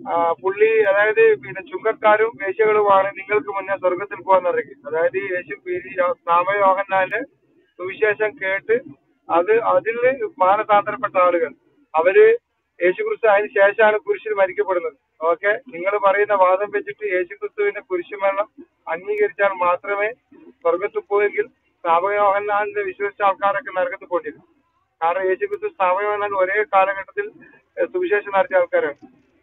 ആ, പുള്ളി അതായത് പിന്നെ ചുങ്കക്കാരും വേശ്യകളുമാണ് നിങ്ങൾക്ക് മുന്നേ സ്വർഗത്തിൽ പോകാൻ ഇറങ്ങി അതായത് ഈ യേശു ഈ നാമയോഹന്നാന്റെ സുവിശേഷം കേട്ട് അത് അതിൽ മാനസാന്തരപ്പെട്ട ആളുകൾ അവര് യേശുക്രിസ്തു അതിന് ശേഷമാണ് കുരിശിൽ മരിക്കപ്പെടുന്നത് ഓക്കെ നിങ്ങൾ പറയുന്ന വാദം വെച്ചിട്ട് യേശുക്രിസ്തുവിന്റെ കുരിശു മരണം അംഗീകരിച്ചാൽ മാത്രമേ സ്വർഗത്തിൽ പോയെങ്കിൽ സ്ഥാപകയോഹന്നാന്റെ വിശ്വസിച്ച ആൾക്കാരൊക്കെ നരകത്തിൽ പോണ്ടിരും കാരണം യേശുക്രിസ്തു സ്ഥാപകയോഹന്നാൻ ഒരേ കാലഘട്ടത്തിൽ ഏഹ്, സുവിശേഷം നടത്തിയ ആൾക്കാരാണ്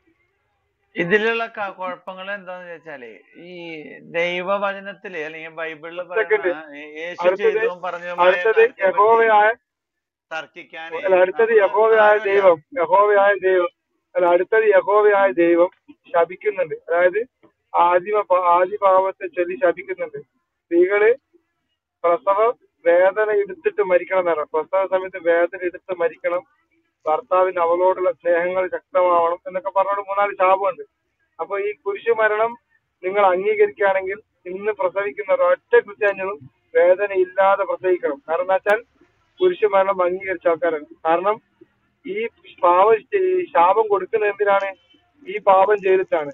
ഇതിലുള്ള ക- കുഴപ്പങ്ങൾ എന്താന്ന് വെച്ചാല് ഈ ദൈവവചനത്തില് അല്ലെങ്കിൽ ബൈബിളില് സെക്കൻഡ് പറയുന്ന ഏ- യേശു അടുത്തത് ചെയ്തതും പറഞ്ഞതുമായ അടുത്തത് കാര്യത്തെ പറ്റി യഹോവയായ തർക്കിക്കാൻ അല്ല അടുത്തത് യഹോവയായ ദൈവം യഹോവയായ ദൈവം അല്ല അടുത്തത് യഹോവയായ ദൈവം ശപിക്കുന്നുണ്ട് അതായത് ആദിമ പ- ആദിഭാവത്തെ ചൊല്ലി ശപിക്കുന്നുണ്ട് സ്ത്രീകള് പ്രസവ വേദന എടുത്തിട്ട് മരിക്കണം എന്നാണ് പ്രസവ സമയത്ത് വേദന എടുത്ത് മരിക്കണം ഭർത്താവിന് അവളോടുള്ള സ്നേഹങ്ങൾ ശക്തമാവണം എന്നൊക്കെ പറഞ്ഞുകൊണ്ട് മൂന്നാല് ശാപമുണ്ട് അപ്പൊ ഈ കുരിശു മരണം നിങ്ങൾ അംഗീകരിക്കുകയാണെങ്കിൽ ഇന്ന് പ്രസവിക്കുന്ന ഒരൊറ്റ ക്രിസ്ത്യാനികളും വേദന ഇല്ലാതെ പ്രസവിക്കണം കാരണം എന്താ വെച്ചാൽ കുരിശു മരണം അംഗീകരിച്ച ആൾക്കാരാണ് കാരണം ഈ പാവം ചെ- ഈ ശാപം കൊടുക്കുന്നത് എന്തിനാണ് ഈ പാപം ചെയ്തിട്ടാണ്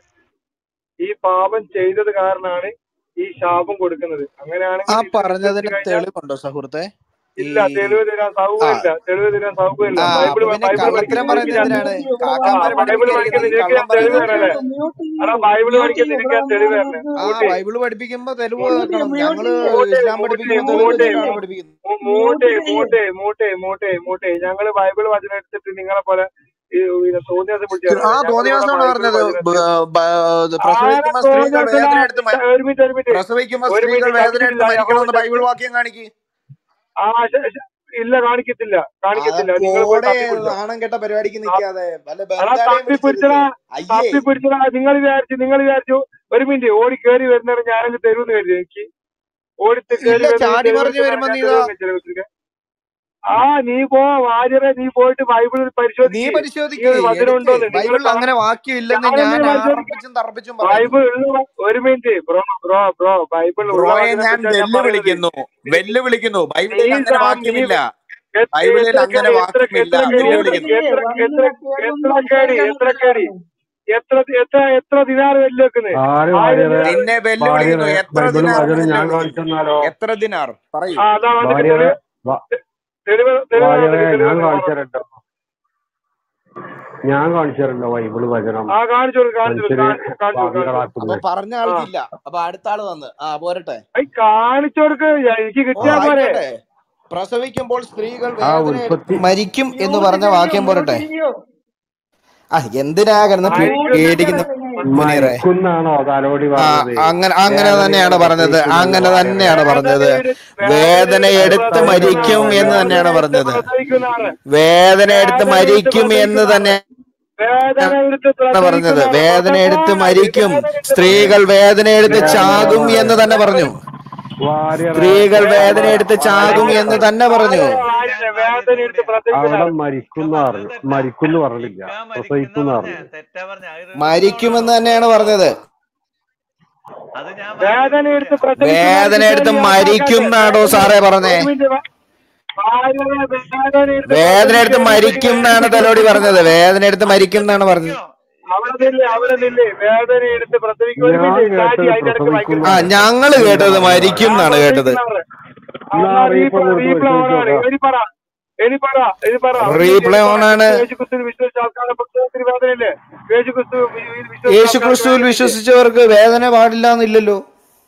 ഈ പാപം ചെയ്തത് കാരണമാണ് ഈ ശാപം കൊടുക്കുന്നത് അങ്ങനെയാണെങ്കിൽ ആ ഇത് പറഞ്ഞതിന് വിശ്വസിച്ച് കഴിഞ്ഞാൽ തെളിവുണ്ടോ സുഹൃത്തെ ഈ ഇല്ല തെളിവ് തരാൻ സൗകര്യമില്ല തെളിവ് തരാൻ സൗകര്യമില്ല ആ ബൈബിൾ അപ്പൊ പിന്നെ ബൈബിൾ കള്ളത്തരം പഠിക്കുന്ന പറയുന്നത് ഞാൻ എന്തിനാണ് ആ കാക്കാമാരെ ബൈബിൾ പഠിപ്പിക്കാതിരിക്കുന്നത് പഠിക്കുന്ന ഈ നിനക്ക് കള്ളം ഞാൻ തെളിവ് പറയുന്നത് തരല്ലേ എന്തിനാണ് എടാ ബൈബിൾ പഠിക്കുന്ന നിനക്ക് ഞാൻ തെളിവ് തരണേ ആ മൂട്ടെ ബൈബിള് പഠിപ്പിക്കുമ്പോ തെളിവ് വെക്കണം ഞങ്ങള് മൂട്ടെ ഇസ്ലാം മൂട്ടെ പഠിപ്പിക്കുമ്പോ തെളിവ് മൂട്ടെ വെച്ചിട്ടാണ് പഠിപ്പിക്കുന്നത് മൂ- മൂട്ടെ മൂട്ടെ മൂട്ടെ മൂട്ടെ മൂട്ടെ ഞങ്ങള് ബൈബിൾ വചനം എടുത്തിട്ട് നിങ്ങളെ പോലെ ഈ പിന്നെ തോന്നിയാസം പിടിച്ചാൽ ആ ഞങ്ങളിവിടെ തോന്നിയാസമാണ് ബൈബിൾ പറഞ്ഞത് വചനം ബ- എടുത്ത് ബ- ആരെ പ്രസവിക്കുമ്പോ സ്ത്രീകൾ വേദന തോന്നിയാസം എടുത്ത് മ- ഒരു മിനിറ്റ് ഒരു മിനിറ്റ് പ്രസവിക്കുമ്പോ ഒരു സ്ത്രീകൾ മിനിറ്റ് വേദന എടുത്ത് ശപിച്ചിട്ടില്ല യഹോവ മരിക്കണമെന്ന് ബൈബിൾ ശപിച്ചു വാക്യം കാണിക്ക് ആ ശ- ശ- ഇല്ല കാണിക്കത്തില്ല അതാ കാണിക്കത്തില്ല നിങ്ങൾ പോയി പോടെ തപ്പിപ്പിടിച്ചോ നാണം കെട്ട പരിപാടിക്ക് നിക്കാതെ വല്ല അതാ ബന്ധാരെയും തപ്പി പിടിച്ചടാ വിളിച്ചെടുക്ക് അയ്യേ തപ്പി പിടിച്ചടാ നിങ്ങൾ വിചാരിച്ചു നിങ്ങൾ വിചാരിച്ചു ഒരു മിനിറ്റ് ഓടി കയറി വരുന്നവരെ ഞാനങ്ങ് തരുമെന്ന് കരുതി എനിക്ക് ഓടി കയറി ഇല്ല വരുന്നവരെ ചാടി തെരുവ് മറിഞ്ഞു വെക്കുന്നവരെ വരുമ്പോ ഞാൻ നീ ഇതാ തരുമെന്ന് വെച്ചിരിക്കുക ആ നീ പോ വാര്യരെ നീ പോയിട്ട് ബൈബിളിൽ നീ പരിശോധിക്ക് പരിശോധിക്ക് നിങ്ങൾ വചനം എടുക്ക് ഉണ്ടോന്ന് നിങ്ങൾ ബൈബിളിൽ അങ്ങനെ വാക്യം ഇല്ലെന്ന് ഞാൻ ഞാൻ എന്തിനു പരിശോധിക്കാം ആറപ്പിച്ചും തറപ്പിച്ചും പറയുന്നു ബൈബിൾ ഉള്ള ഒരു minute bro bro bro Bible ഉള്ള ബ്രോയെ വചനം ഞാൻ വെച്ചാ ഞാൻ പറയുന്നത് വെല്ലുവിളിക്കുന്നു വെല്ലുവിളിക്കുന്നു നീ ബൈബിളിൽ അങ്ങനെ സാം നീ വാക്യമില്ല എത്ര ബൈബിളിൽ എത്ര അങ്ങനെ കേടി എത്ര വാക്യമില്ല എത്ര കേടി എത്ര വെല്ലുവിളിക്കുന്നു എത്ര എത്ര എത്ര കേടി എത്ര കേടി എത്ര എത്ര എത്ര ദിനാർ വെല്ലു വെക്കുന്നത് ആര് ആയിരം ഭാര്യരെ ദിനാർ നിന്നെ വെല്ലുവിളിക്കുന്നു ഭാര്യരെ എത്ര ബൈബിളും ദിനാർ വചനം ഞാൻ വെല്ലുവിളിക്കുന്നു കാണിച്ചു തന്നാലോ എത്ര ദിനാർ പറയൂ ആ അതാ വന്നിട്ട് ഭാര്യരെ തെളിവ് ഭ- തെളിവ് തെളിവ് ഭാര്യരെ വന്നിട്ട് തെളിവ് ഞാൻ വന്നിട്ട് കാണിച്ചു തരട്ടോ ഞാൻ കാണിച്ചു തരണ്ടോ ബൈബിള് വചനം ആ കാണിച്ചു കൊടുക്ക് കാണിച്ചു കൊടുക്ക് മനുഷ്യരെ കാണിച്ചു കാണിച്ചു കൊടുക്ക് കാണിച്ചു കൊടുക്ക് അപ്പൊ പാപികളാക്കുന്നത് പറഞ്ഞ ആ ആൾക്കില്ല അപ്പൊ അടുത്ത ആള് വന്ന് ആ പോരട്ടെ ഐ കാണിച്ചു കൊടുക്ക് എനിക്ക് ഓ കിട്ടിയാ പോരെ ആയിക്കോട്ടെ പ്രസവിക്കുമ്പോൾ സ്ത്രീകൾ ആ വേദന എടുത്ത് ഉൽപ്പത്തി മരിക്കും എന്ന് പറഞ്ഞ വാക്യം പോരട്ടെ ആ എന്തിനാ കിടന്ന് പേ- മരിക്കും പേടിക്കുന്ന മുനീറെ മരിക്കുന്നാണോ തലോടി ആ പറഞ്ഞത് അങ്ങനെ അങ്ങനെ വേദനയോടെ തന്നെയാണ് പറഞ്ഞത് പ്രസവിക്കുമെന്ന് അങ്ങനെ ഭാര്യരെ തന്നെയാണ് പറഞ്ഞത് വേദന വേദന എടുത്ത് പ്രസവിക്കുന്ന മരിക്കും എന്ന് വേദന തന്നെയാണ് എടുത്ത് പറഞ്ഞത് പ്രസവിക്കുന്നതാണ് വേദന എടുത്ത് വേദന എടുത്ത് മരിക്കും എന്ന് പ്രസവിക്കുന്നതാണ് തന്നെ വേദന എടുത്ത് പറഞ്ഞത് പ്രസവിക്കുന്നതാണ് വേദന എടുത്ത് പ്രസവമാണ് മരിക്കും വേദന എടുത്ത് സ്ത്രീകൾ വേദന എടുത്ത് വേദന ചാകും എന്ന് തന്നെ പറഞ്ഞു ഭാര്യരെ സ്ത്രീകൾ വേദന അവിടെ എടുത്ത് ചാകും അവിടെ എന്ന് തന്നെ പറഞ്ഞു ആയിരം വേദന എടുത്ത് അവിടെ പ്രസവിക്കുന്നതാണ് മരിക്കുന്ന പറഞ്ഞു മരിക്കുന്നു പറഞ്ഞില്ല പ്രസവിക്കുന്ന പറഞ്ഞു തെറ്റാ പറഞ്ഞ മരിക്കുമെന്ന് തന്നെയാണ് പറഞ്ഞത് അത് ഞാൻ വേദന എടുത്ത് പ്രസവിച്ച് വേദന എടുത്ത് മരിക്കും എന്നാണോ സാറേ പറഞ്ഞേ ഒരു മിനിറ്റ് വാ. ഭാര്യരെ വേദന എടുത്ത് വേദന എടുത്ത് പ്രസവിച്ച് മരിക്കും എന്നാണ് തലോടി പറഞ്ഞത് വേദന എടുത്ത് മരിക്കും എന്നാണ് പറഞ്ഞത് അവിടെ നില്ലേ അവിടെ നില്ലേ വേദന എടുത്ത് പ്രസവിക്കും ഒരു ഞാൻ മിനിറ്റ് കേട്ടത് ഷാജി അതിന്റെ ഇടയ്ക്ക് പ്രസവിക്കുന്ന ആ വായിക്കുന്നു ഞങ്ങള് കേട്ടത് മരിക്കും എന്നാണ് കേട്ടത് എന്നാ റീപ്ലേ കൊടുത്ത് പരിശോധിച്ച് നോക്കാം ഇനി പറ ഇനി പറ ഇനി പറ റീപ്ലേ ഓൺ ആണ് യേശുക്രിസ്തു വിശ്വസിച്ച ആൾക്കാരെ പുസ്തകത്തിന് വേദനയില്ലേ യേശുക്രിസ്തു വിശ്വസിച്ച യേശു ക്രിസ്തുവിൽ ആൾക്കാർക്ക് വിശ്വസിച്ചവർക്ക് വേദന പാടില്ല എന്നില്ലല്ലോ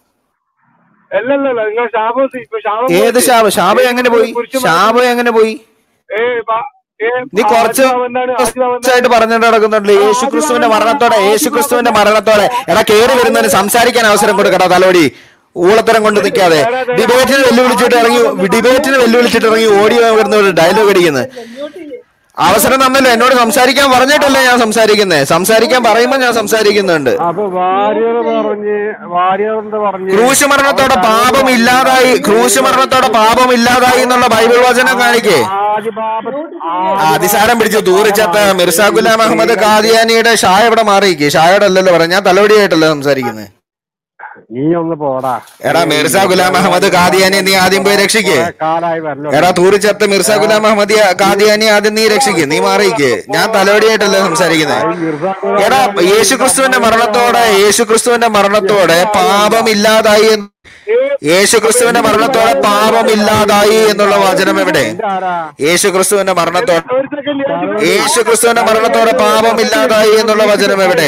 അല്ലല്ലല്ല നിങ്ങൾ ശാപം സ്വീ- ഇപ്പൊ ശാപം ഏത് പോയില്ലേ? ശാപം ശാപം എങ്ങനെ പോയി കുരിശ് ശാപം എങ്ങനെ പോയി ഏ ബ- ഏ നീ കുറച്ച് ആത്മാവ് എന്താണ് ആത്മാവ് എന്താണ് ദിവസമായിട്ട് പറഞ്ഞിട്ട് നടക്കുന്നുണ്ടല്ലോ യേശു ക്രിസ്തുവിന്റെ മരണത്തോടെ യേശു ക്രിസ്തുവിന്റെ മരണത്തോടെ എടാ കേറി വരുന്നതിന് സംസാരിക്കാൻ അവസരം കൊടുക്കടാ തലോടി ഊളത്തരം കൊണ്ട് നിൽക്കാതെ ഡിബേറ്റിന് വെല്ലുവിളിച്ചിട്ട് ഇറങ്ങി ഡിബേറ്റിന് വെല്ലുവിളിച്ചിട്ട് ഇറങ്ങി ഓടി വരുന്ന ഡയലോഗ് അടിക്കുന്നത് അവസരം തന്നല്ലോ എന്നോട് സംസാരിക്കാൻ പറഞ്ഞിട്ടല്ലേ ഞാൻ സംസാരിക്കുന്നത് സംസാരിക്കാൻ പറയുമ്പോൾ ഞാൻ സംസാരിക്കുന്നുണ്ട് അപ്പൊ ഭാര്യർ പറഞ്ഞ് ഭാര്യറിന്റെ പറഞ്ഞ് ക്രൂശ് മരണത്തോടെ പാപം ഇല്ലാതായി ക്രൂശ് മരണത്തോടെ പാപം ഇല്ലാതായി എന്നുള്ള ബൈബിൾ വചനം കാണിക്കേ ആദ്യ പാപ ആ, അതിസാരം പിടിച്ചു തൂറിച്ചത്ത മിർസ ഗുലാം അഹമ്മദ് ഖാദിയാനിയുടെ ഷായ ഇവിടെ മാറിയിക്ക് ഷായോടെ അല്ലല്ലോ പറയാം ഞാൻ തലവടിയായിട്ടല്ലോ സംസാരിക്കുന്നത് നീ ഒന്ന് പോടാ എടാ മിർസ ഗുലാം അഹമ്മദ് ഖാദിയാനെ നീ ആദ്യം പോയി രക്ഷിക്ക് കുറെ കാലായി വരല്ലോ എടാ തൂറിച്ചത്ത് മിർസ ഗുലാം അഹമ്മദ് ഖാദിയാനെ ആദ്യം നീ രക്ഷിക്ക് നീ മാറിയിക്ക് ഞാൻ തലോടിയായിട്ടല്ലേ സംസാരിക്കുന്നത് എടാ യേശു ക്രിസ്തുവിന്റെ മരണത്തോടെ യേശു ക്രിസ്തുവിന്റെ മരണത്തോടെ പാപമില്ലാതായി എന്ന്- യേശു ക്രിസ്തുവിന്റെ മരണത്തോടെ പാപമില്ലാതായി എന്നുള്ള വചനം എവിടെ യേശു ക്രിസ്തുവിന്റെ മരണത്തോടെ ഒരു സെക്കൻഡ് യേശു ക്രിസ്തുവിന്റെ മരണത്തോടെ പാപമില്ലാതായി എന്നുള്ള വചനം എവിടെ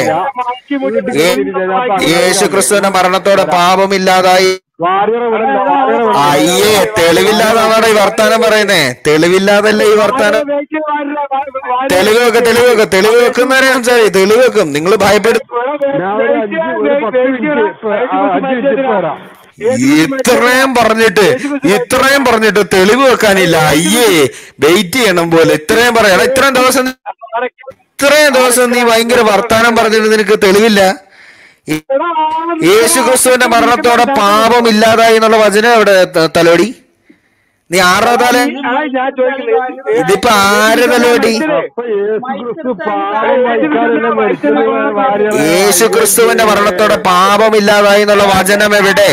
ഏ- യേശു ക്രിസ്തുവിന്റെ മരണത്തോടെ പാപമില്ലാതായി വാര്യറെ വിടല്ലോ വാര്യറെ വിടല്ലോ. അയ്യേ തെളിവില്ലാതാണോ ഈ വർത്താനം പറയുന്നേ തെളിവില്ലാതല്ലേ ഈ വർത്താനം തെളിവ് വെക്ക തെളിവ് വെക്ക തെളിവ് വെക്കുന്നവരെ സംസാരിക്കും തെളിവ് വെക്കും നിങ്ങൾ ഭയപ്പെടും ഞാൻ ഒരു അഞ്ച് ഒരു പത്ത് മിനിറ്റ് ഇപ്പൊ, ആ, അഞ്ച് മിനിറ്റ് ഇപ്പൊ വരാം ഇത്രയും പറഞ്ഞിട്ട് ഇത്രയും പറഞ്ഞിട്ട് തെളിവ് വെക്കാനില്ല അയ്യേ വെയിറ്റ് ചെയ്യണം പോലെ ഇത്രയും പറയാം ഇത്രയും ദിവസം ഇത്രയും ദിവസം നീ ഭയങ്കര വർത്താനം പറഞ്ഞിട്ട് നിനക്ക് തെളിവില്ല ഈ- യേശു ക്രിസ്തുവിന്റെ മരണത്തോടെ പാപം ഇല്ലാതായി എന്നുള്ള വചനം എവിടെ ത- തലോടി നീ ആറാം തല ഞാൻ ചോദിക്കുന്നത് ഇതിപ്പോ ആര് തലോടി അപ്പൊ യേശു ക്രിസ്തു പാപം വഹിക്കാനല്ലേ മരിച്ചത് വാര്യറെ യേശു ക്രിസ്തുവിന്റെ മരണത്തോടെ പാപം ഇല്ലാതായി എന്നുള്ള വചനം എവിടെ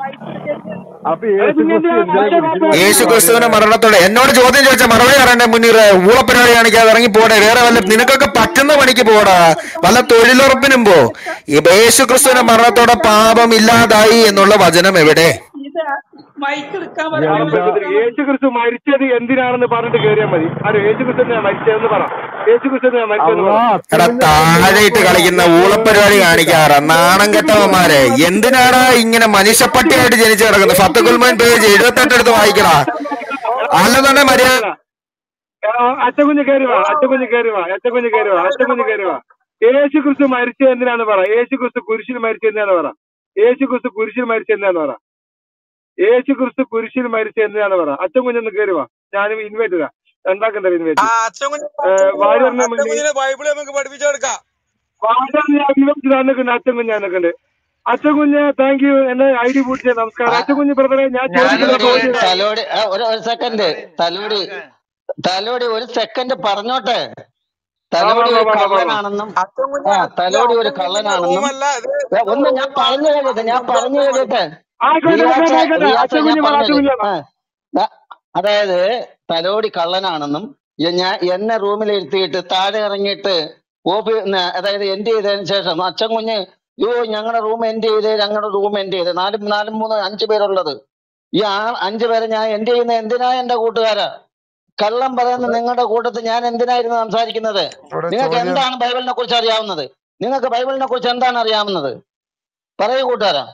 അപ്പൊ യേശു ക്രിസ്തു എന്തിനാ കുരിശിൽ യേശു ക്രിസ്തുവിന്റെ മരണത്തോടെ എന്നോട് ചോദ്യം ചോദിച്ച മറുപടി പറയണ്ടേ മുന്നീർ ഊളപ്പരിപാടി കാണിക്കാതെ ഇറങ്ങി പോടെ വേറെ വല്ല നിനക്കൊക്കെ പറ്റുന്ന പണിക്ക് പോടാ വല്ല തൊഴിലുറപ്പിനും പോ ഈ യേശു ക്രിസ്തുവിന്റെ മരണത്തോടെ പാപം ഇല്ലാതായി എന്നുള്ള വചനം എവിടെ ഇത് മൈക്ക് എടുക്കാൻ യേശു ക്രിസ്തു മരിച്ചത് എന്തിനാണെന്ന് പറഞ്ഞിട്ട് കയറിയാൽ മതി അതെ യേശു ക്രിസ്തു ഞാൻ മരിച്ചതെന്ന് പറ യേശു ക്രിസ്തു ഞാൻ മരിച്ചതെന്ന് പറ എടാ താഴെയിട്ട് കളിക്കുന്ന ഊളപ്പരിപാടി കാണിക്കാറ നാണം കെട്ടവന്മാരെ എന്തിനാടാ ഇങ്ങനെ മനുഷ്യപ്പട്ടിയായിട്ട് ജനിച്ചു കിടക്കുന്നത് ഫത്തകുൽമാൻ പേജ് എഴുപത്തെട്ട് എടുത്ത് വായിക്കടാ അല്ലെന്നുണ്ടെ മര്യാദ അച്ചക്കുഞ്ഞ് കയറി വാ അച്ചക്കുഞ്ഞ് കയറി വാ അച്ചക്കുഞ്ഞ് കയറി വാ അച്ചക്കുഞ്ഞ് കയറി വാ യേശു ക്രിസ്തു മരിച്ചത് എന്തിനാന്ന് പറ യേശു ക്രിസ്തു കുരിശിൽ മരിച്ചത് എന്തിനാന്ന് പറ യേശു ക്രിസ്തു കുരിശിൽ മരിച്ചത് എന്തിനാന്ന് പറ യേശു ക്രിസ്തു കുരിശിൽ മരിച്ചത് എന്തിനാന്ന് പറ അച്ചക്കുഞ്ഞൊന്ന് കയറി വാ ഞാനും ഇൻവൈറ്റ് ഇടാം രണ്ടാക്കണ്ട ആ ഇൻവൈറ്റ് അച്ഛൻ കുഞ്ഞ് വാര്യറിനെ അച്ഛൻ കുഞ്ഞിനെ ബൈബിള് നമുക്ക് പഠിപ്പിച്ചു കൊടുക്കാം വാര്യർ ഞാൻ ഇൻവൈറ്റ് തന്നിട്ടുണ്ട് അച്ചക്കുഞ്ഞ് ഞാനൊക്കെ അച്ചക്കുഞ്ഞ് താങ്ക് യു എന്നെ ഐ ഡി പൂട്ടിയ നമസ്കാരം അച്ചക്കുഞ്ഞ് ബ്രദറെ ഞാൻ ചോദിക്കുന്ന തലോടി ചോദ്യം തലോടി ആ, ഒരു ഒരു സെക്കൻഡ് തലോടി തലോടി ഒരു സെക്കൻഡ് പറഞ്ഞോട്ടെ തലോടി ഒരു വാ, വാ, വാ, വാ. കള്ളനാണെന്നും അച്ഛൻ കുഞ്ഞ് ആ തലോടി ഒരു അച്ഛൻ കുഞ്ഞിന്റെ കള്ളനാണെന്നും റൂമല്ല ഇത് ഏ, ഒന്ന് ഞാൻ പറഞ്ഞു കഴിയട്ടെ ഞാൻ പറഞ്ഞു കഴിയട്ടെ ആയിക്കോട്ടെ റിയാസ ആയിക്കോട്ടെ ആയിക്കോട്ടെ റിയാസ ഞാൻ അച്ചക്കുഞ്ഞ് പറ പറഞ്ഞത് അച്ചക്കുഞ്ഞ് ആ, ദാ, അതായത് തലോടി കള്ളനാണെന്നും എ- ഞാൻ എന്നെ റൂമിൽ ഇരുത്തിയിട്ട് താഴെ ഇറങ്ങിയിട്ട് ഓഫീ ന- അതായത് എൻഡ് ചെയ്തതിന് ശേഷം അച്ഛൻ കുഞ്ഞ് യോ ഞങ്ങളുടെ റൂം എൻഡ് ചെയ്ത് ഞങ്ങളുടെ റൂം എൻഡ് ചെയ്ത് നാലും നാലും മൂന്ന് അഞ്ചു പേരുള്ളത് ഈ ആ അഞ്ചു പേരെ ഞാൻ എൻഡ് ചെയ്യുന്നത് എന്തിനാ എന്റെ കൂട്ടുകാരാ കള്ളം പറയുന്ന നിങ്ങളുടെ കൂട്ടത്തിൽ ഞാൻ എന്തിനായിരുന്നു സംസാരിക്കുന്നത് നിങ്ങൾക്ക് എന്താണ് ബൈബിളിനെ കുറിച്ച് അറിയാവുന്നത് നിങ്ങൾക്ക് ബൈബിളിനെ കുറിച്ച് എന്താണ് അറിയാവുന്നത് പറയൂ കൂട്ടുകാരാ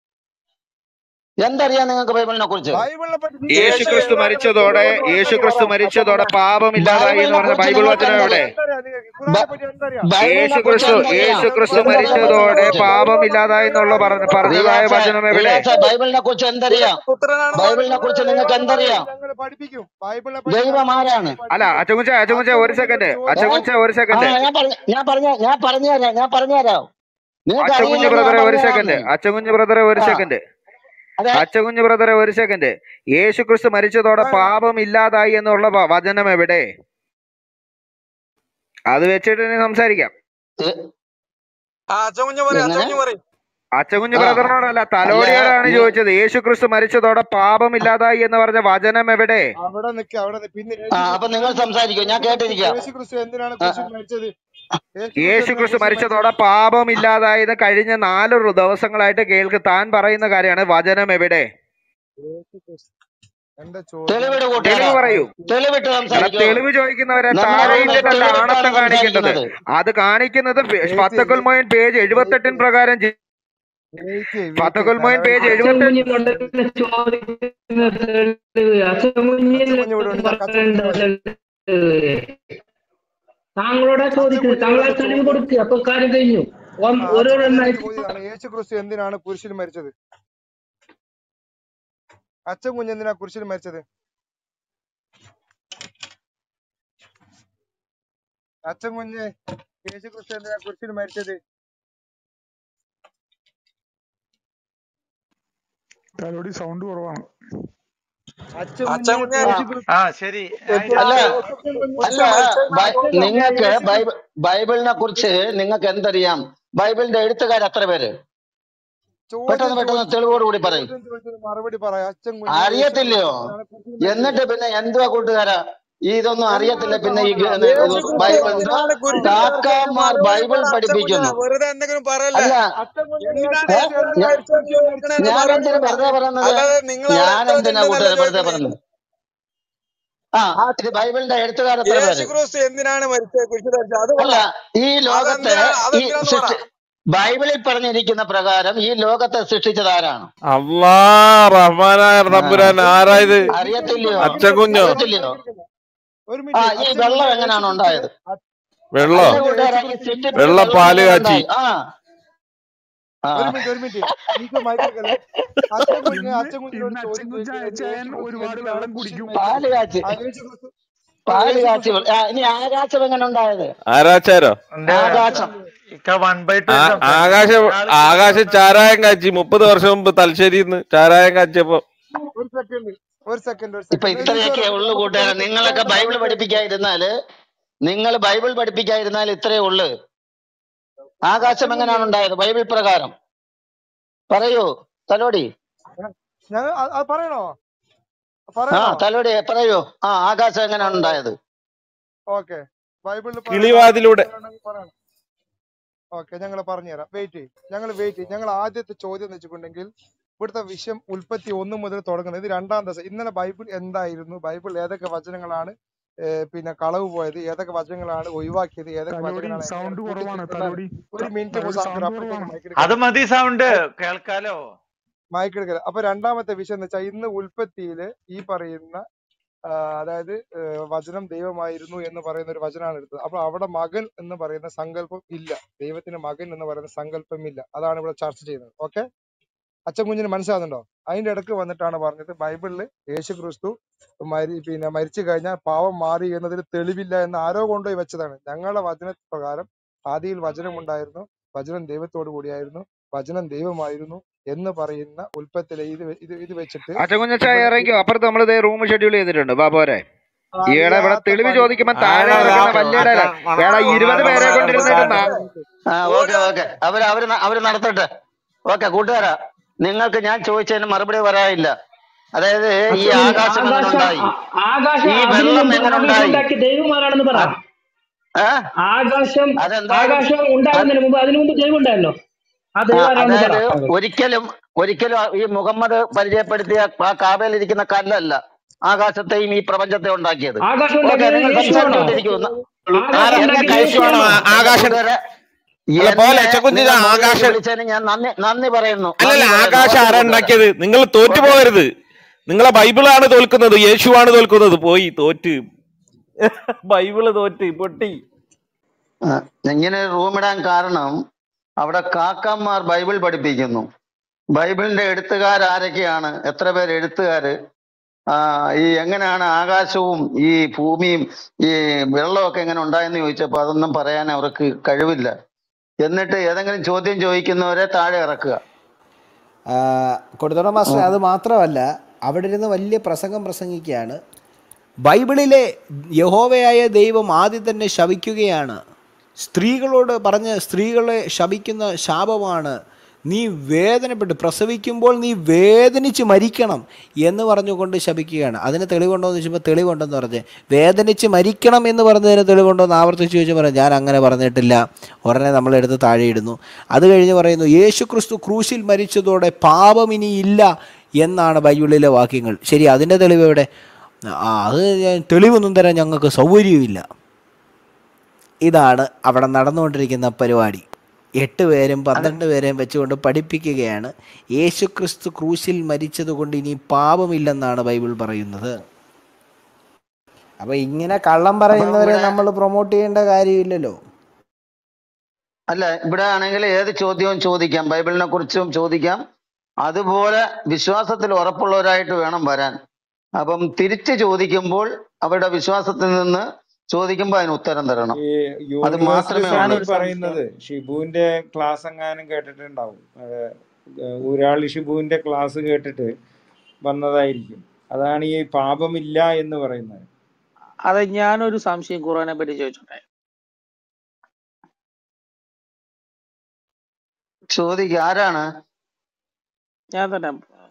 എന്തറിയാം നിങ്ങൾക്ക് ബൈബിളിനെ കുറിച്ച് ബൈബിളിനെ പറ്റി നീ യേശു ക്രിസ്തു മരിച്ചതോടെ യേശു ക്രിസ്തു മരിച്ചതോടെ പാപമില്ലാതായി എന്ന് പറഞ്ഞ ബൈബിൾ വചനം എവിടെ എന്തറിയാം നിങ്ങൾക്ക് ഖുർആനെ പറ്റി എന്തറിയാം ബൈബിളിനെ യേശു കുറിച്ച് ക്രിസ്തു എന്തറിയാം? യേശു ക്രിസ്തു എന്താണ് മരിച്ചതോടെ ബൈബിളിനെ കുറിച്ച്? പാപമില്ലാതായി എന്നുള്ള പറഞ്ഞ പറഞ്ഞതായ റിയാസ, വചനം എവിടെ റിയാസ, ബൈബിളിനെ കുറിച്ച് എന്തറിയാം പുത്രനാണ് ബൈബിളിനെ കുറിച്ച് നിങ്ങൾക്ക് എന്തറിയാം ഞങ്ങൾ പഠിപ്പിക്കും ബൈബിളിനെ ദൈവം ആരാണ് അല്ല അച്ചകുഞ്ച അച്ചകുഞ്ച ഒരു സെക്കൻഡ് അച്ചകുഞ്ച ഒരു ആ സെക്കൻഡ് ഞാൻ പറഞ്ഞ ഞാൻ പറഞ്ഞ ഞാൻ പറഞ്ഞു തരാം ഞാൻ പറഞ്ഞു തരാം നിങ്ങൾക്ക് അച്ചകുഞ്ഞ് അറിയില്ലെങ്കിൽ ബ്രദറെ ഞാൻ ഒരു പറഞ്ഞു സെക്കൻഡ് തരാം. അച്ചകുഞ്ഞ് ബ്രദറെ ഒരു ആ. സെക്കൻഡ് അതെ അച്ചകുഞ്ഞ് ബ്രദറെ ഒരു സെക്കൻഡ് യേശു ക്രിസ്തു മരിച്ചതോടെ പാപം ഇല്ലാതായി എന്നുള്ള വ- വചനം എവിടെ അത് വെച്ചിട്ട് ഇനി സംസാരിക്കാം ഏ, ആ അച്ഛൻ കുഞ്ഞ് പറയും അച്ഛൻ എങ്ങനെ? കുഞ്ഞ് പറയും അച്ചകുഞ്ഞ് ആ. ബ്രദറിനോടല്ല തലോടിയോടാണ് അല്ല, ചോദിച്ചത് യേശു ക്രിസ്തു മരിച്ചതോടെ പാപം ഇല്ലാതായി എന്ന് പറഞ്ഞ വചനം എവിടെ അവിടെ നിക്ക് അവിടെ നിക്ക്. പിന്നെ ആ അപ്പൊ നിങ്ങൾ സംസാരിക്കും ഞാൻ കേട്ടിരിക്കാം യേശു ക്രിസ്തു എന്തിനാണ് കുരിശിൽ മരിച്ചത് യേശു ക്രിസ്തു മരിച്ചതോടെ പാപം ഇല്ലാതായത് കഴിഞ്ഞ നാല് റു- ദിവസങ്ങളായിട്ട് കേൾക്ക് താൻ പറയുന്ന കാര്യമാണ് വചനം എവിടെ യേശു ക്രിസ്തു. എന്റെ തെളിവിട് ചോദ്യം കൂട്ടുകാരാ. തെളിവ് പറയൂ തെളിവിട്ട് എടാ, സംസാരിക്കൂ തെളിവ് ചോദിക്കുന്നവരെ നമ്മൾ താഴെയിട്ടല്ല തെളിവിട്ടാണ് ആണത്തം കാണിക്കേണ്ടത് സംസാരിക്കുന്നത്. അത് കാണിക്കുന്നത് ഫത്തക്കുൽ മൊയിൻ പേജ് എഴുപത്തെട്ടിൻ പ്രകാരം ചെയ്- വെയിറ്റ് ചെയ്യ്, ഫത്തക്കുൽ മൊയിൻ വെയിറ്റ് പേജ് ചെയ്യ്. എഴുപത്തെട്ട് താങ്കളോടാ ചോദിക്കുന്നത് താങ്കളെ തെളിവ് കൊടുക്കുക അപ്പൊ കാര്യം കഴിഞ്ഞു ഒന്ന് ആ, ഓരോ അച്ഛൻ എണ്ണായി കുഞ്ഞിന്റെ ചോദ്യമാണ് യേശു ക്രിസ്തു എന്തിനാണ് കുരിശിൽ മരിച്ചത് അച്ഛൻ കുഞ്ഞ് എന്തിനാ കുരിശിൽ മരിച്ചത് അച്ഛൻ കുഞ്ഞ് യേശു ക്രിസ്തു എന്തിനാ കുരിശിൽ മരിച്ചത് തലോടി സൗണ്ട് കുറവാണ് അച്ഛൻ അച്ഛൻ കുഞ്ഞ് കുഞ്ഞ് യേശു ക്രിസ്തു ആ ശരി അല്ല അല്ല ബൈ- നിങ്ങൾക്ക് ബൈബിൾ ബൈബിളിനെ കുറിച്ച് നിങ്ങൾക്ക് എന്തറിയാം ബൈബിളിന്റെ എഴുത്തുകാർ എത്ര പേര് പെട്ടെന്ന് ചോദ്യം പെട്ടെന്ന് ചോദിച്ചു തെളിവോടുകൂടി പറയും ചോദ്യം ചോദിച്ചത് മറുപടി പറയാം അച്ഛൻ കുഞ്ഞ് യേശു അറിയത്തില്ലയോ ക്രിസ്തുവിനെ കുറിച്ച് എന്നിട്ട് പിന്നെ എന്തുവാ കൂട്ടുകാരാ ഈ ഇതൊന്നും അറിയത്തില്ല എന്താണ് പിന്നെ ഈ ഗ- സഹോദര ഇത് യേശു ക്രിസ്തു ബൈബിൾ എന്തുവാ എന്തിനാണ് കുരിശിൽ തറച്ചതിന് കാക്കാമാർ മറുപടി ബൈബിൾ പറ അച്ഛൻ കുഞ്ഞ് പഠിപ്പിക്കുന്നു വെറുതെ എന്തെങ്കിലും പറയല്ലേ അല്ല അച്ഛൻ കുഞ്ഞ് യേശു ഏ ക്രിസ്തു എന്തിനാ ഞാ- മരിച്ചത് ചോദിക്കണതിന് ഞാൻ മറുപടി എന്തിനു പറ വെറുതെ പറയുന്നത് അല്ലാതെ നിങ്ങൾ അവിടെ ഞാൻ എത്ര എന്തിനാ ചുണ്ടെന്നല്ല കൂട്ടുകാരെ വെറുതെ ചോദിക്കണേ പറയുന്നത് ആ ഇത് ബൈബിളിന്റെ എഴുത്തുകാർ എത്ര യേശു പേര് ക്രിസ്തു എന്തിനാണ് മരിച്ചത് കുരിശിൽ തറച്ചത് അത് പറ അല്ല ഈ ലോകത്തെ അതെന്തിനാണ് ഈ അതെന്തിനാന്ന് പറ സൃഷ്ടി ബൈബിളിൽ പറഞ്ഞിരിക്കുന്ന പ്രകാരം ഈ ലോകത്തെ സൃഷ്ടിച്ചത് ആരാണ് അള്ളാ റഹ്മാനായ ആ, തമ്പുരാൻ ആരാ ഇത് അറിയത്തില്ലയോ അച്ഛൻ കുഞ്ഞോ അറിയത്തില്ലയോ ഒരു ആ മിനിറ്റ് ഈ അച്ഛൻ വെള്ളം കുഞ്ഞ് യേശു എങ്ങനെയാണ് ക്രിസ്തു ഉണ്ടായത് വെള്ളോ അല്ല യേശു കൂട്ടുകാരാ ഈ ക്രിസ്തു സൃഷ്ടിപ്പിൽ വെള്ള വെള്ളം പാല് എങ്ങനെ കാച്ചി ഉണ്ടായി ആ ആ ഒരു മിനിറ്റ് ഒരു മിനിറ്റ് എനിക്ക് മൈക്കെടുക്കല്ലേ അച്ഛൻ കുഞ്ഞ് ഇന്ന് അച്ഛൻ കുഞ്ഞിനോട് ഇന്ന് ചോദ്യം അച്ഛൻകുഞ്ഞ് ചോദിക്കുന്നത് അയച്ചായൻ യേശു ക്രിസ്തു ഒരുപാട് എന്തിനാണ് വെള്ളം കുരിശിൽ കുടിക്കും മരിച്ചത് പാല് കാച്ചി ആ യേശു ക്രിസ്തു ആ പാല് യേശു കാച്ചി ക്രിസ്തു ആ, ഇനി ആകാശം എങ്ങനെ ഉണ്ടായത് ആരാച്ചാരോ ആകാശം വൺ ബൈ ടു ആ- ആകാശം ആകാശം ചാരായം കാച്ചി മുപ്പത് വർഷം മുമ്പ് തലശ്ശേരിന്ന് ചാരായം കാച്ചിയപ്പോ ഒരു സെക്കൻഡ് ഒരു സെക്കൻഡ് ഒരു ഇപ്പൊ സെക്കൻഡ് ഇത്രയൊക്കെ ഉള്ളു കൂട്ടുകാരെ നിങ്ങളൊക്കെ ബൈബിൾ പഠിപ്പിക്കാതിരുന്നാല് നിങ്ങൾ ബൈബിൾ പഠിപ്പിക്കാതിരുന്നാൽ ഇത്രയേ ഉള്ളു ആകാശം എങ്ങനെയാണ് ഉണ്ടായത് ബൈബിൾ പ്രകാരം പറയൂ തലോടി ഞങ്ങൾ അത് പറയണോ ആ പറയണോ തലോടി പറയൂ ആ ആകാശം എങ്ങനെയാണ് ഉണ്ടായത് ഓക്കെ ബൈബിളിൽ കിളിവാതിലൂടെ പറയണം ഓക്കെ ഞങ്ങൾ പറഞ്ഞുതരാം വെയിറ്റ് ഞങ്ങൾ വെയിറ്റ് ഞങ്ങൾ ആദ്യത്തെ ചോദ്യം എന്ന് വെച്ചിട്ടുണ്ടെങ്കിൽ ഇവിടുത്തെ വിഷയം ഉൽപ്പത്തി ഒന്ന് മുതൽ തുടങ്ങുന്നത് ഇത് രണ്ടാം ദിവസം ഇന്നലെ ബൈബിൾ എന്തായിരുന്നു ബൈബിൾ ഏതൊക്കെ വചനങ്ങളാണ് ഏ, പിന്നെ കളവ് പോയത് ഏതൊക്കെ വചനങ്ങളാണ് ഒഴിവാക്കിയത് ഏതൊക്കെ തലോടി വചനങ്ങളാണ് സൗണ്ട് എങ്ങനെ കുറവാണ് കൂട്ടിച്ചേർത്തത് തലോടി ഒരു മിനിറ്റ് തലോടി മുസാഫിർ സൗണ്ട് അപ്പുറത്തേക്ക് കുറവാണ് മൈക്ക് അത് എടുക്കല്ലേ മതി സൗണ്ട് കേൾക്കാലോ മൈക്ക് എടുക്കല് അപ്പൊ രണ്ടാമത്തെ വിഷയം എന്ന് വെച്ചാൽ ഇന്ന് ഉൽപ്പത്തിയില് ഈ പറയുന്ന ആ, അതായത് ഏ, വചനം ദൈവമായിരുന്നു എന്ന് പറയുന്ന ഒരു വചനമാണ് എടുത്തത് അപ്പൊ അവിടെ മകൻ എന്ന് പറയുന്ന സങ്കല്പം ഇല്ല ദൈവത്തിന് മകൻ എന്ന് പറയുന്ന സങ്കല്പം ഇല്ല അതാണ് ഇവിടെ ചർച്ച ചെയ്യുന്നത് ഓക്കെ അച്ഛൻ കുഞ്ഞിന് മനസ്സിലാകുന്നുണ്ടോ അതിന്റെ ഇടക്ക് വന്നിട്ടാണ് പറഞ്ഞത് ബൈബിളിൽ യേശു ക്രിസ്തു മരി പിന്നെ മരിച്ചു കഴിഞ്ഞാൽ പാവം മാറി എന്നതിന് തെളിവില്ല എന്ന് ആരോ കൊണ്ടുപോയി വെച്ചതാണ് ഞങ്ങളുടെ വചന പ്രകാരം ആദിയിൽ വചനം ഉണ്ടായിരുന്നു വചനം ദൈവത്തോടു കൂടിയായിരുന്നു വചനം ദൈവമായിരുന്നു എന്ന് പറയുന്ന ഉൽപ്പത്തിലെ ഇത് വെ- ഇത് ഇത് വെച്ചിട്ട് അച്ചകുഞ്ഞച്ചായ ഇവിടെ ഇറങ്ങിയോ അപ്പുറത്ത് നമ്മൾ ഇതേ റൂം ഷെഡ്യൂൾ ചെയ്തിട്ടുണ്ട് ബാബോരെ ഈടെ ഇവിടെ അറിയാത്ത തെളിവ് പണി ചോദിക്കുമ്പോ താഴെ ആരാ ഇറക്കുന്ന ഓക്കെ വലിയ ഓക്കെ ഡയലോഗ് എടാ ഇരുപത് പേരെ കൊണ്ടിരുന്നിട്ട് നാ- ആ ഓക്കെ ഓക്കെ അവര് അവര് ന- അവര് നടത്തട്ടെ ഓക്കെ കൂട്ടുകാരാ നിങ്ങൾക്ക് ഞാൻ ചോദിച്ചതിന് മറുപടി പറയാനില്ല അതായത് ഈ അച്ഛൻ ആകാശം എങ്ങനെ ആകാശം ഉണ്ടായി ആ- ആകാശം ഈ അതിനു വെള്ളം മുമ്പ് എങ്ങനെ ആകാശം ഉണ്ടായി ഉണ്ടാക്കിയ ദൈവം ആരാണെന്ന് പറ ഏ ആകാശം അതെന്തായാലും ആകാശം അത് ഉണ്ടാകുന്നതിന് മുമ്പ് അതിനു മുമ്പ് ദൈവം ഉണ്ടായല്ലോ ആ ആ, ദൈവം ആരാണെന്ന് പറ അതായത് താങ്കൾ. ഒരിക്കലും ഒരിക്കലും ഈ മുഹമ്മദ് പരിചയപ്പെടുത്തിയ ആ കാബയിൽ ഇരിക്കുന്ന കല്ലല്ല ആകാശത്തെയും ഈ പ്രപഞ്ചത്തെ ഉണ്ടാക്കിയത് ആകാശം ഓക്കെ ഉണ്ടാക്കിയത് നിങ്ങൾ യേശുവാണോ സംസാരിച്ചുകൊണ്ടിരിക്കുന്നു ആകാശം ആരാ എന്നെ ഉണ്ടാക്കിയത് യേശുവാണോ യേശുവാണോ ആ- ആകാശം കൂട്ടുകാരെ അല്ല പോലെ എന്നെ അച്ചക്കുഞ്ഞ് നിങ്ങൾ മുകളിലേക്ക് ആകാശം വിളിച്ചതിന് ഞാൻ നന്ദി നന്ദി പറയുന്നു അല്ലല്ല നന്ദി പറയുന്നു ആകാശം ഓക്കെ ആരാ കൂട്ടുകാരെ ഉണ്ടാക്കിയത് നിങ്ങൾ തോറ്റു ഓക്കെ പോകരുത് നിങ്ങളെ ബൈബിളാണ് തോൽക്കുന്നത് യേശുവാണ് തോൽക്കുന്നത് പോയി തോറ്റ് ബൈബിള് തോറ്റ് പൊട്ടി ആ, ഇങ്ങനെ റൂം ഇടാൻ കാരണം അവിടെ കാക്കന്മാർ ബൈബിൾ പഠിപ്പിക്കുന്നു ബൈബിളിന്റെ എഴുത്തുകാർ ആരൊക്കെയാണ് എത്ര പേര് എഴുത്തുകാര് ആ ഈ എങ്ങനെയാണ് ആകാശവും ഈ ഭൂമിയും ഈ വെള്ളമൊക്കെ എങ്ങനെ ഉണ്ടായെന്ന് ചോദിച്ചപ്പോ അതൊന്നും പറയാൻ അവർക്ക് കഴിവില്ല എന്നിട്ട് ഏതെങ്കിലും ചോദ്യം ചോദിക്കുന്നവരെ താഴെ ഇറക്കുക കൊടുത്തോട മാസ്റ്റർ അത് മാത്രമല്ല അവിടെ ഇരുന്ന് വലിയ പ്രസംഗം പ്രസംഗിക്കുകയാണ് ബൈബിളിലെ യഹോവയായ ദൈവം ആദ്യം തന്നെ ശപിക്കുകയാണ് സ്ത്രീകളോട് പറഞ്ഞ് സ്ത്രീകളെ ശപിക്കുന്ന ശാപമാണ് നീ വേദനപ്പെട്ട് പ്രസവിക്കുമ്പോൾ നീ വേദനിച്ച് മരിക്കണം എന്ന് പറഞ്ഞുകൊണ്ട് ശപിക്കുകയാണ് അതിന് തെളിവുണ്ടോ എന്ന് ചോദിച്ചപ്പോൾ തെളിവുണ്ടെന്ന് പറഞ്ഞ് വേദനിച്ച് മരിക്കണം എന്ന് പറഞ്ഞതിന് തെളിവുണ്ടോ എന്ന് ആവർത്തിച്ച് ചോദിച്ചു പറഞ്ഞു ഞാൻ അങ്ങനെ പറഞ്ഞിട്ടില്ല ഉടനെ നമ്മളെടുത്ത് താഴെ ഇടുന്നു അത് കഴിഞ്ഞ് പറയുന്നു യേശു ക്രിസ്തു ക്രൂശിൽ മരിച്ചതോടെ പാപം ഇനി ഇല്ല എന്നാണ് ബൈബിളിലെ വാക്യങ്ങൾ ശരി അതിൻ്റെ തെളിവ് എവിടെ ആ അത് ഞാൻ തെളിവൊന്നും തരാൻ ഞങ്ങൾക്ക് സൗകര്യമില്ല ഇതാണ് അവിടെ നടന്നുകൊണ്ടിരിക്കുന്ന പരിപാടി എട്ട് പേരും പന്ത്രണ്ട് പേരെയും വെച്ചുകൊണ്ട് പഠിപ്പിക്കുകയാണ് യേശുക്രിസ്തു ക്രൂശിൽ മരിച്ചതുകൊണ്ട് ഇനി പാപമില്ലെന്നാണ് ബൈബിൾ പറയുന്നത് അപ്പോൾ ഇങ്ങനെ കള്ളം അപ്പൊ പറയുന്നവരെ ഇവിടെ നമ്മൾ പ്രൊമോട്ട് ചെയ്യേണ്ട കാര്യമില്ലല്ലോ അല്ല ഇവിടെ ആണെങ്കിൽ ഏത് ചോദ്യവും ചോദിക്കാം ബൈബിളിനെ കുറിച്ചും ചോദിക്കാം അതുപോലെ വിശ്വാസത്തിൽ ഉറപ്പുള്ളവരായിട്ട് വേണം വരാൻ അപ്പം തിരിച്ച് ചോദിക്കുമ്പോൾ അവരുടെ വിശ്വാസത്തിൽ നിന്ന് ചോദിക്കുമ്പോൾ അതിന് ഉത്തരം തരണം ഈ അത് യൂണിവേഴ്സിറ്റി മാത്രമേ സാനി ഉള്ളൂ പറയുന്നത് ഷിബുവിന്റെ ക്ലാസ് എങ്ങാനും കേട്ടിട്ടുണ്ടാവും അത് ഊരാളി ഷിബുവിന്റെ ക്ലാസ് കേട്ടിട്ട് വന്നതായിരിക്കും അതാണ് ഈ പാപമില്ല എന്ന് പറയുന്നത് അതെ ഞാനൊരു സംശയം ഖുർആനെ പറ്റി ചോദിച്ചോട്ടെ ചോദിക്കുക ആരാണ് ഞാൻ തന്നെ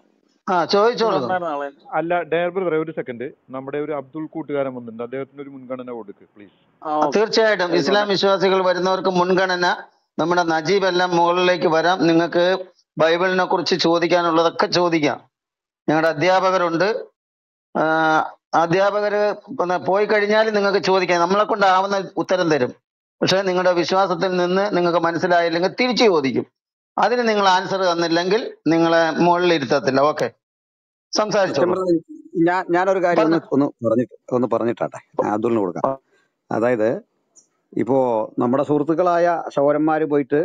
ആ ചോദിച്ചോളൂ ഇവിടെ ഉണ്ടായിരുന്ന ആളെ അല്ല ഡയർ ബ്രദറെ ഒരു സെക്കൻഡ് നമ്മുടെ ഒരു അബ്ദുൾ കൂട്ടുകാരൻ വന്നിട്ടുണ്ട് അദ്ദേഹത്തിന് ഒരു മുൻഗണന കൊടുക്ക് പ്ലീസ് ആ ആ, ഓക്കെ തീർച്ചയായിട്ടും ഇസ്ലാം വിശ്വാസികൾ വരുന്നവർക്ക് മുൻഗണന നമ്മുടെ നജീബ് എല്ലാം മുകളിലേക്ക് വരാം നിങ്ങൾക്ക് ബൈബിളിനെ കുറിച്ച് ചോദിക്കാനുള്ളതൊക്കെ ചോദിക്കാം ഞങ്ങളുടെ അധ്യാപകരുണ്ട് ആ, അധ്യാപകര് പിന്നെ പോയി കഴിഞ്ഞാൽ നിങ്ങൾക്ക് ചോദിക്കാം നമ്മളെ കൊണ്ടാവുന്ന ഉത്തരം തരും പക്ഷെ നിങ്ങളുടെ വിശ്വാസത്തിൽ നിന്ന് നിങ്ങൾക്ക് മനസ്സിലായില്ലെങ്കിൽ തിരിച്ചു ചോദിക്കും അതിന് നിങ്ങൾ ആൻസർ തന്നില്ലെങ്കിൽ നിങ്ങളെ മുകളിൽ ഇരുത്തത്തില്ല ഓക്കെ സംസാരിച്ചോളൂ സത്യം ഞാൻ ഞാനൊരു കാര്യം ഒന്ന് പറഞ്ഞോ ഒന്ന് പറഞ്ഞിട്ട് ഒന്ന് പറഞ്ഞിട്ടാട്ടെ അബ്ദുളിന് കൊടുക്കാം അതായത് ഇപ്പോ നമ്മുടെ സുഹൃത്തുക്കളായ സഹോദരന്മാര് പോയിട്ട്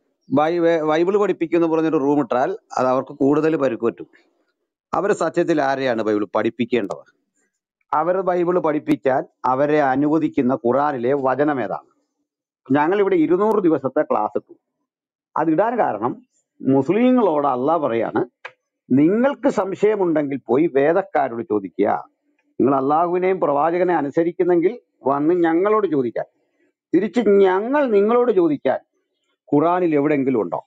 ബൈ ബൈബിൾ പഠിപ്പിക്കും എന്ന് പറഞ്ഞൊരു റൂം ഇട്ടാൽ അത് അവർക്ക് കൂടുതൽ പരുക്ക് പറ്റും അവർ സത്യത്തിൽ ആരെയാണ് ബൈബിൾ പഠിപ്പിക്കേണ്ടത് അവർ ബൈബിൾ പഠിപ്പിക്കാൻ അവരെ അനുവദിക്കുന്ന ഖുറാനിലെ വചനം ഏതാണ് ഞങ്ങൾ ഇവിടെ ഇരുന്നൂറ് ദിവസത്തെ ക്ലാസ് ഇട്ടു അതിടാൻ കാരണം മുസ്ലിങ്ങളോട് അള്ളാഹ് പറയാണ് നിങ്ങൾക്ക് സംശയമുണ്ടെങ്കിൽ പോയി വേദക്കാരോട് ചോദിക്കുക നിങ്ങൾ അള്ളാഹുവിനെയും പ്രവാചകനെ അനുസരിക്കുന്നെങ്കിൽ വന്ന് ഞങ്ങളോട് ചോദിക്കാൻ തിരിച്ച് ഞങ്ങൾ നിങ്ങളോട് ചോദിക്കാൻ ഖുറാനിൽ എവിടെയെങ്കിലും ഉണ്ടോ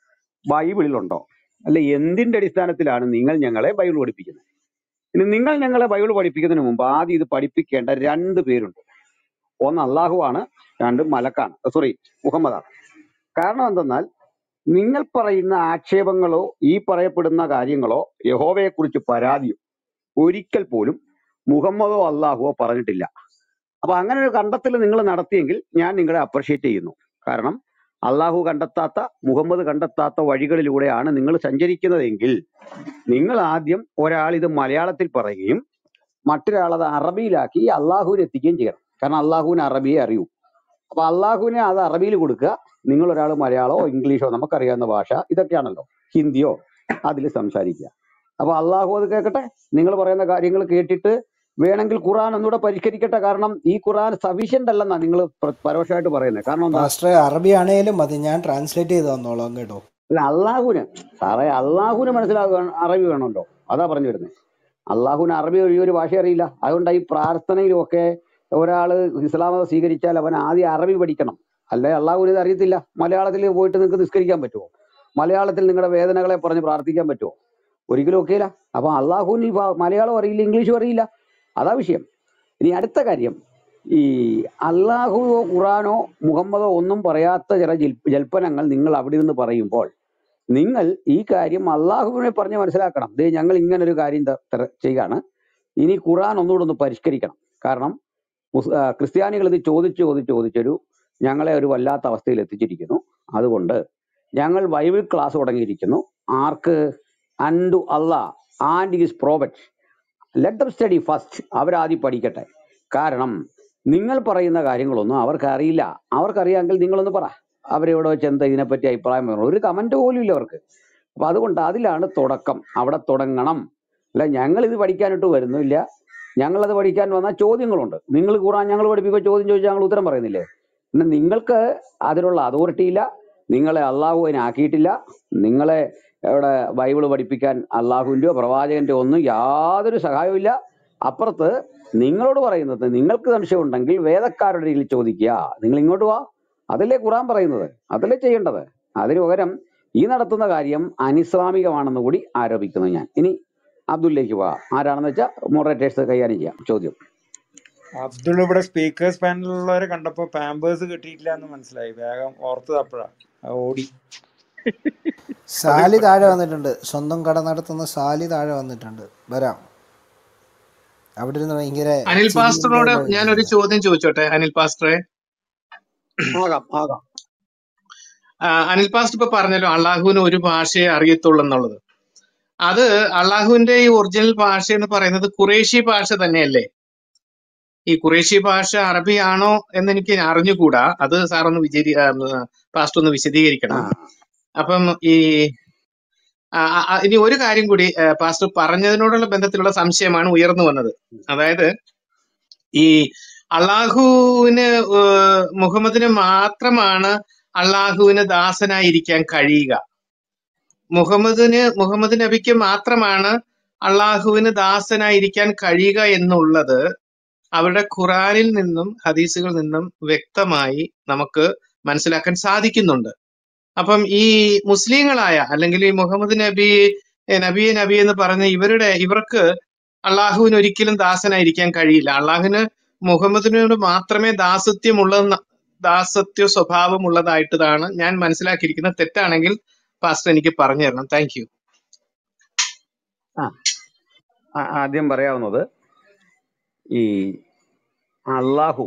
ബൈബിളിൽ ഉണ്ടോ അല്ല എന്തിന്റെ അടിസ്ഥാനത്തിലാണ് നിങ്ങൾ ഞങ്ങളെ ബൈബിൾ പഠിപ്പിക്കുന്നത് ഇനി നിങ്ങൾ ഞങ്ങളെ ബൈബിൾ പഠിപ്പിക്കുന്നതിന് മുമ്പ് ആദ്യം ഇത് പഠിപ്പിക്കേണ്ട രണ്ട് പേരുണ്ട് ഒന്ന് അള്ളാഹു ആണ് രണ്ട് മലക്കാണ് സോറി മുഹമ്മദാണ് കാരണം എന്തെന്നാൽ നിങ്ങൾ പറയുന്ന ആക്ഷേപങ്ങളോ ഈ പറയപ്പെടുന്ന കാര്യങ്ങളോ യഹോവയെക്കുറിച്ച് പരാതിയോ ഒരിക്കൽ പോലും മുഹമ്മദോ അള്ളാഹുവോ പറഞ്ഞിട്ടില്ല അപ്പൊ അങ്ങനെ ഒരു കണ്ടെത്തൽ നിങ്ങൾ നടത്തിയെങ്കിൽ ഞാൻ നിങ്ങളെ അപ്രിഷ്യേറ്റ് ചെയ്യുന്നു കാരണം അള്ളാഹു കണ്ടെത്താത്ത മുഹമ്മദ് കണ്ടെത്താത്ത വഴികളിലൂടെയാണ് നിങ്ങൾ സഞ്ചരിക്കുന്നതെങ്കിൽ നിങ്ങൾ ആദ്യം ഒരാൾ ഇത് മലയാളത്തിൽ പറയുകയും മറ്റൊരാൾ അത് അറബിയിലാക്കി അള്ളാഹുവിന് എത്തിക്കുകയും ചെയ്യണം കാരണം അള്ളാഹുവിന് അറബിയെ അറിയൂ അപ്പൊ അള്ളാഹുവിനെ അത് അറബിയിൽ കൊടുക്കുക നിങ്ങൾ ഒരാൾ മലയാളമോ ഇംഗ്ലീഷോ നമുക്കറിയാവുന്ന ഭാഷ ഇതൊക്കെയാണല്ലോ ഹിന്ദിയോ അതിൽ സംസാരിക്കുക അപ്പൊ അള്ളാഹു അത് കേൾക്കട്ടെ നിങ്ങൾ പറയുന്ന കാര്യങ്ങൾ കേട്ടിട്ട് വേണമെങ്കിൽ ഖുറാൻ ഒന്നുകൂടെ പരിഷ്കരിക്കട്ടെ കാരണം ഈ ഖുറാൻ സഫീഷ്യന്റ് അല്ലെന്നാ നിങ്ങൾ പരോക്ഷമായിട്ട് പറയുന്നത് കാരണം എന്താ പാസ്റ്ററെ അറബി ആണേലും മതി ഞാൻ ട്രാൻസ്ലേറ്റ് ചെയ്ത് തന്നോളാം കേട്ടോ അല്ല അള്ളാഹുവിന് സാറേ അള്ളാഹുവിന് മനസ്സിലാകുക അറബി വേണമല്ലോ അതാ പറഞ്ഞു വരുന്നത് അള്ളാഹുവിന് അറബി ഒഴി ഒരു ഭാഷ അറിയില്ല അതുകൊണ്ട് ഈ പ്രാർത്ഥനയിലും ഒക്കെ ഒരാൾ ഇസ്ലാം മതം സ്വീകരിച്ചാൽ അവൻ ആദ്യം അറബി പഠിക്കണം അല്ലെ അള്ളാഹുവിന് ഇത് അറിയത്തില്ല മലയാളത്തിൽ പോയിട്ട് നിങ്ങൾക്ക് നിസ്കരിക്കാൻ പറ്റുമോ മലയാളത്തിൽ നിങ്ങളുടെ വേദനകളെ പറഞ്ഞ് പ്രാർത്ഥിക്കാൻ പറ്റുമോ ഒരിക്കലും ഒക്കെയില്ല അപ്പൊ അള്ളാഹുവിന് ഈ ഭാ- മലയാളം അറിയില്ല ഇംഗ്ലീഷും അറിയില്ല അതാ വിഷയം ഇനി അടുത്ത കാര്യം ഈ അള്ളാഹുവോ ഖുറാനോ മുഹമ്മദോ ഒന്നും പറയാത്ത ചില ജൽ- ജൽപ്പനങ്ങൾ നിങ്ങൾ അവിടെ നിന്ന് പറയുമ്പോൾ നിങ്ങൾ ഈ കാര്യം അള്ളാഹുവിനെ പറഞ്ഞ് മനസ്സിലാക്കണം ദേ ഞങ്ങൾ ഇങ്ങനെ ഒരു കാര്യം ത- ത- ചെയ്യാണ് ഇനി ഖുറാൻ ഒന്നുകൂടെ ഒന്ന് പരിഷ്കരിക്കണം കാരണം മുസ്- ആ, ക്രിസ്ത്യാനികൾ ഇത് ചോദിച്ച് ചോദിച്ച് ചോദിച്ചൊരു ഞങ്ങളെ ഒരു വല്ലാത്ത അവസ്ഥയിൽ എത്തിച്ചിരിക്കുന്നു അതുകൊണ്ട് ഞങ്ങൾ ബൈബിൾ ക്ലാസ് തുടങ്ങിയിരിക്കുന്നു ark unto Allah and his prophet let them study first അവരാദ്യം പഠിക്കട്ടെ കാരണം നിങ്ങൾ പറയുന്ന കാര്യങ്ങളൊന്നും അവർക്ക് അറിയില്ല അവർക്കറിയാമെങ്കിൽ നിങ്ങളൊന്ന് പറ അവരെവിടെ വെച്ച് എന്താ ഇതിനെപ്പറ്റി അഭിപ്രായം പറഞ്ഞു ഒരു കമന്റ് പോലും ഇല്ല അവർക്ക് അപ്പൊ അതുകൊണ്ട് അതിലാണ് തുടക്കം അവിടെ തുടങ്ങണം അല്ല ഞങ്ങൾ ഇത് പഠിക്കാനിട്ട് വരുന്നില്ല ഞങ്ങളത് പഠിക്കാൻ വന്നാൽ ചോദ്യങ്ങളുണ്ട് നിങ്ങൾ കൂടാൻ ഞങ്ങൾ പഠിപ്പിക്കുക ചോദ്യം ചോദിച്ചാൽ ഞങ്ങൾ ഉത്തരം പറയുന്നില്ലേ പിന്നെ നിങ്ങൾക്ക് അതിനുള്ള അതോറിറ്റി ഇല്ല നിങ്ങളെ അള്ളാഹുവിനെ ആക്കിയിട്ടില്ല നിങ്ങളെ ഇവിടെ ബൈബിള് പഠിപ്പിക്കാൻ അള്ളാഹുവിൻ്റെയോ പ്രവാചകന്റെയോ ഒന്നും യാതൊരു സഹായവും ഇല്ല അപ്പുറത്ത് നിങ്ങളോട് പറയുന്നത് നിങ്ങൾക്ക് സംശയം ഉണ്ടെങ്കിൽ വേദക്കാരുടെ കയ്യിൽ ചോദിക്കുക നിങ്ങൾ ഇങ്ങോട്ട് വാ അതല്ലേ ഖുറാൻ പറയുന്നത് അതല്ലേ ചെയ്യേണ്ടത് അതിന് പകരം ഈ നടത്തുന്ന കാര്യം അനിസ്ലാമികമാണെന്ന് കൂടി ആരോപിക്കുന്നു ഞാൻ ഇനി അബ്ദുല്ലേക്ക് പോവാ ആരാണെന്ന് വെച്ചാൽ മോഡറേറ്റേഴ്സ് കൈകാര്യം ചെയ്യാം ചോദ്യം അബ്ദുൾ ഇവിടെ സ്പീക്കേഴ്സ് പാനലിലുള്ളവരെ കണ്ടപ്പോ പാമ്പേഴ്സ് കിട്ടിയിട്ടില്ല എന്ന് മനസ്സിലായി വേഗം ഓർത്തത് അപ്പോഴാ ആ ഓടി സാലി താഴെ വന്നിട്ടുണ്ട് സ്വന്തം കട നടത്തുന്ന സാലി താഴെ വന്നിട്ടുണ്ട് വരാം അവിടെ ഇരുന്ന് ഭയങ്കര അനിൽ ചിരിയും പാസ്റ്ററോട് ഡയലോഗും ഞാൻ ഒരു ചോദ്യം ചോദിച്ചോട്ടെ അനിൽ പാസ്റ്ററെ ആകാം ആകാം ആ, അനിൽ പാസ്റ്റർ ഇപ്പൊ പറഞ്ഞല്ലോ അള്ളാഹുവിന് ഒരു ഭാഷയെ അറിയത്തുള്ളൂ എന്നുള്ളത് അത് അള്ളാഹുവിന്റെ ഈ ഒറിജിനൽ ഭാഷ എന്ന് പറയുന്നത് ഖുറേഷി ഭാഷ തന്നെയല്ലേ ഈ ഖുറേഷി ഭാഷ അറബിയാണോ എന്ന് എനിക്ക് അറിഞ്ഞുകൂടാ അത് സാർ ഒന്ന് വിചാരി ആ, ഉം, പാസ്റ്റർ ഒന്ന് വിശദീകരിക്കണം അപ്പം ഈ ആ, ആ, ആ, ഇനി ഒരു കാര്യം കൂടി ആ, പാസ്റ്റർ പറഞ്ഞതിനോടുള്ള ബന്ധത്തിലുള്ള സംശയമാണ് ഉയർന്നു വന്നത് അതായത് ഈ അള്ളാഹുവിന് ഏഹ് മുഹമ്മദിന് മാത്രമാണ് അള്ളാഹുവിന് ദാസനായിരിക്കാൻ കഴിയുക മുഹമ്മദിന് മുഹമ്മദ് നബിക്ക് മാത്രമാണ് അള്ളാഹുവിന് ദാസനായിരിക്കാൻ കഴിയുക എന്നുള്ളത് അവരുടെ ഖുറാനിൽ നിന്നും ഹദീസുകളിൽ നിന്നും വ്യക്തമായി നമുക്ക് മനസ്സിലാക്കാൻ സാധിക്കുന്നുണ്ട് അപ്പം ഈ മുസ്ലിങ്ങളായ അല്ലെങ്കിൽ ഈ മുഹമ്മദ് നബി ഏ, നബിയെ നബി എന്ന് പറഞ്ഞ ഇവരുടെ ഇവർക്ക് അള്ളാഹുവിന് ഒരിക്കലും ദാസനായിരിക്കാൻ കഴിയില്ല അള്ളാഹുവിന് മുഹമ്മദിനോട് മാത്രമേ ദാസത്യമുള്ള ദാസത്യ സ്വഭാവമുള്ളതായിട്ടതാണ് ഞാൻ മനസ്സിലാക്കിയിരിക്കുന്നത് തെറ്റാണെങ്കിൽ പാസ്റ്റർ എനിക്ക് പറഞ്ഞു തരണം താങ്ക് യു ആ ആ- ആദ്യം പറയാവുന്നത് ഈ അള്ളാഹു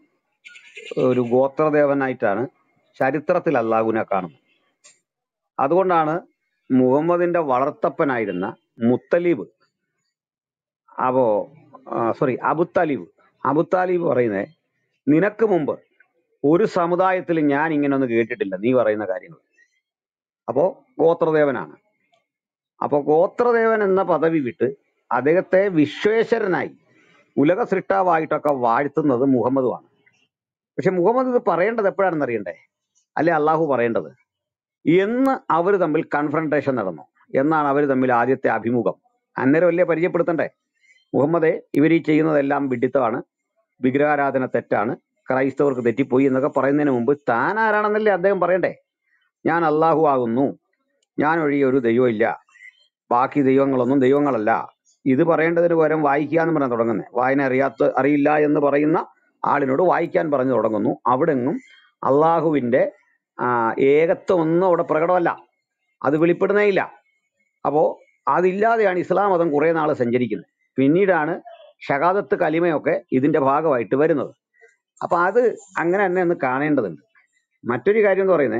ഒരു ഗോത്രദേവനായിട്ടാണ് ചരിത്രത്തിൽ അള്ളാഹുവിനെ കാണുന്നത് അതുകൊണ്ടാണ് മുഹമ്മദിന്റെ വളർത്തപ്പനായിരുന്ന മുത്തലീബ് അപ്പോ സോറി അബുത്താലിബ് അബുത്താലിബ് പറയുന്നത് നിനക്ക് മുമ്പ് ഒരു സമുദായത്തിൽ ഞാൻ ഇങ്ങനെ ഒന്നും കേട്ടിട്ടില്ല നീ പറയുന്ന കാര്യങ്ങൾ അപ്പോ ഗോത്രദേവനാണ് അപ്പോ ഗോത്രദേവൻ എന്ന പദവി വിട്ട് അദ്ദേഹത്തെ വിശ്വേശ്വരനായി ഉലക സൃഷ്ടാവായിട്ടൊക്കെ വാഴ്ത്തുന്നത് മുഹമ്മദുമാണ് പക്ഷെ മുഹമ്മദ് ഇത് പറയേണ്ടത് എപ്പോഴാണെന്ന് അറിയണ്ടേ അല്ലെ അള്ളാഹു പറയേണ്ടത് എന്ന് അവർ തമ്മിൽ കൺഫ്രണ്ടേഷൻ നടന്നു എന്നാണ് അവർ തമ്മിൽ ആദ്യത്തെ അഭിമുഖം അന്നേരം അല്ലേ പരിചയപ്പെടുത്തണ്ടേ മുഹമ്മദെ ഇവർ ഈ ചെയ്യുന്നതെല്ലാം വിഡിത്തമാണ് വിഗ്രഹാരാധന തെറ്റാണ് ക്രൈസ്തവർക്ക് തെറ്റിപ്പോയി എന്നൊക്കെ പറയുന്നതിന് മുമ്പ് താൻ ആരാണെന്നല്ലേ അദ്ദേഹം പറയണ്ടേ ഞാൻ അള്ളാഹു ആകുന്നു ഞാൻ ഒഴികെ ഒരു ദൈവം ഇല്ല ബാക്കി ദൈവങ്ങളൊന്നും ദൈവങ്ങളല്ല ഇത് പറയേണ്ടതിന് പകരം വായിക്കുക എന്ന് പറയാൻ തുടങ്ങുന്നത് വായന അറിയാത്ത അറിയില്ല എന്ന് പറയുന്ന ആളിനോട് വായിക്കാൻ പറഞ്ഞു തുടങ്ങുന്നു അവിടെങ്ങും അള്ളാഹുവിന്റെ ആ, ഏകത്വം ഒന്നും അവിടെ പ്രകടമല്ല അത് വെളിപ്പെടുന്നേ ഇല്ല അപ്പോ അതില്ലാതെയാണ് ഇസ്ലാം മതം കുറെ നാൾ സഞ്ചരിക്കുന്നത് പിന്നീടാണ് ഷഹാദത്ത് കലിമയൊക്കെ ഇതിന്റെ ഭാഗമായിട്ട് വരുന്നത് അപ്പൊ അത് അങ്ങനെ തന്നെ ഒന്ന് കാണേണ്ടതുണ്ട് മറ്റൊരു കാര്യം എന്ന് പറയുന്നത്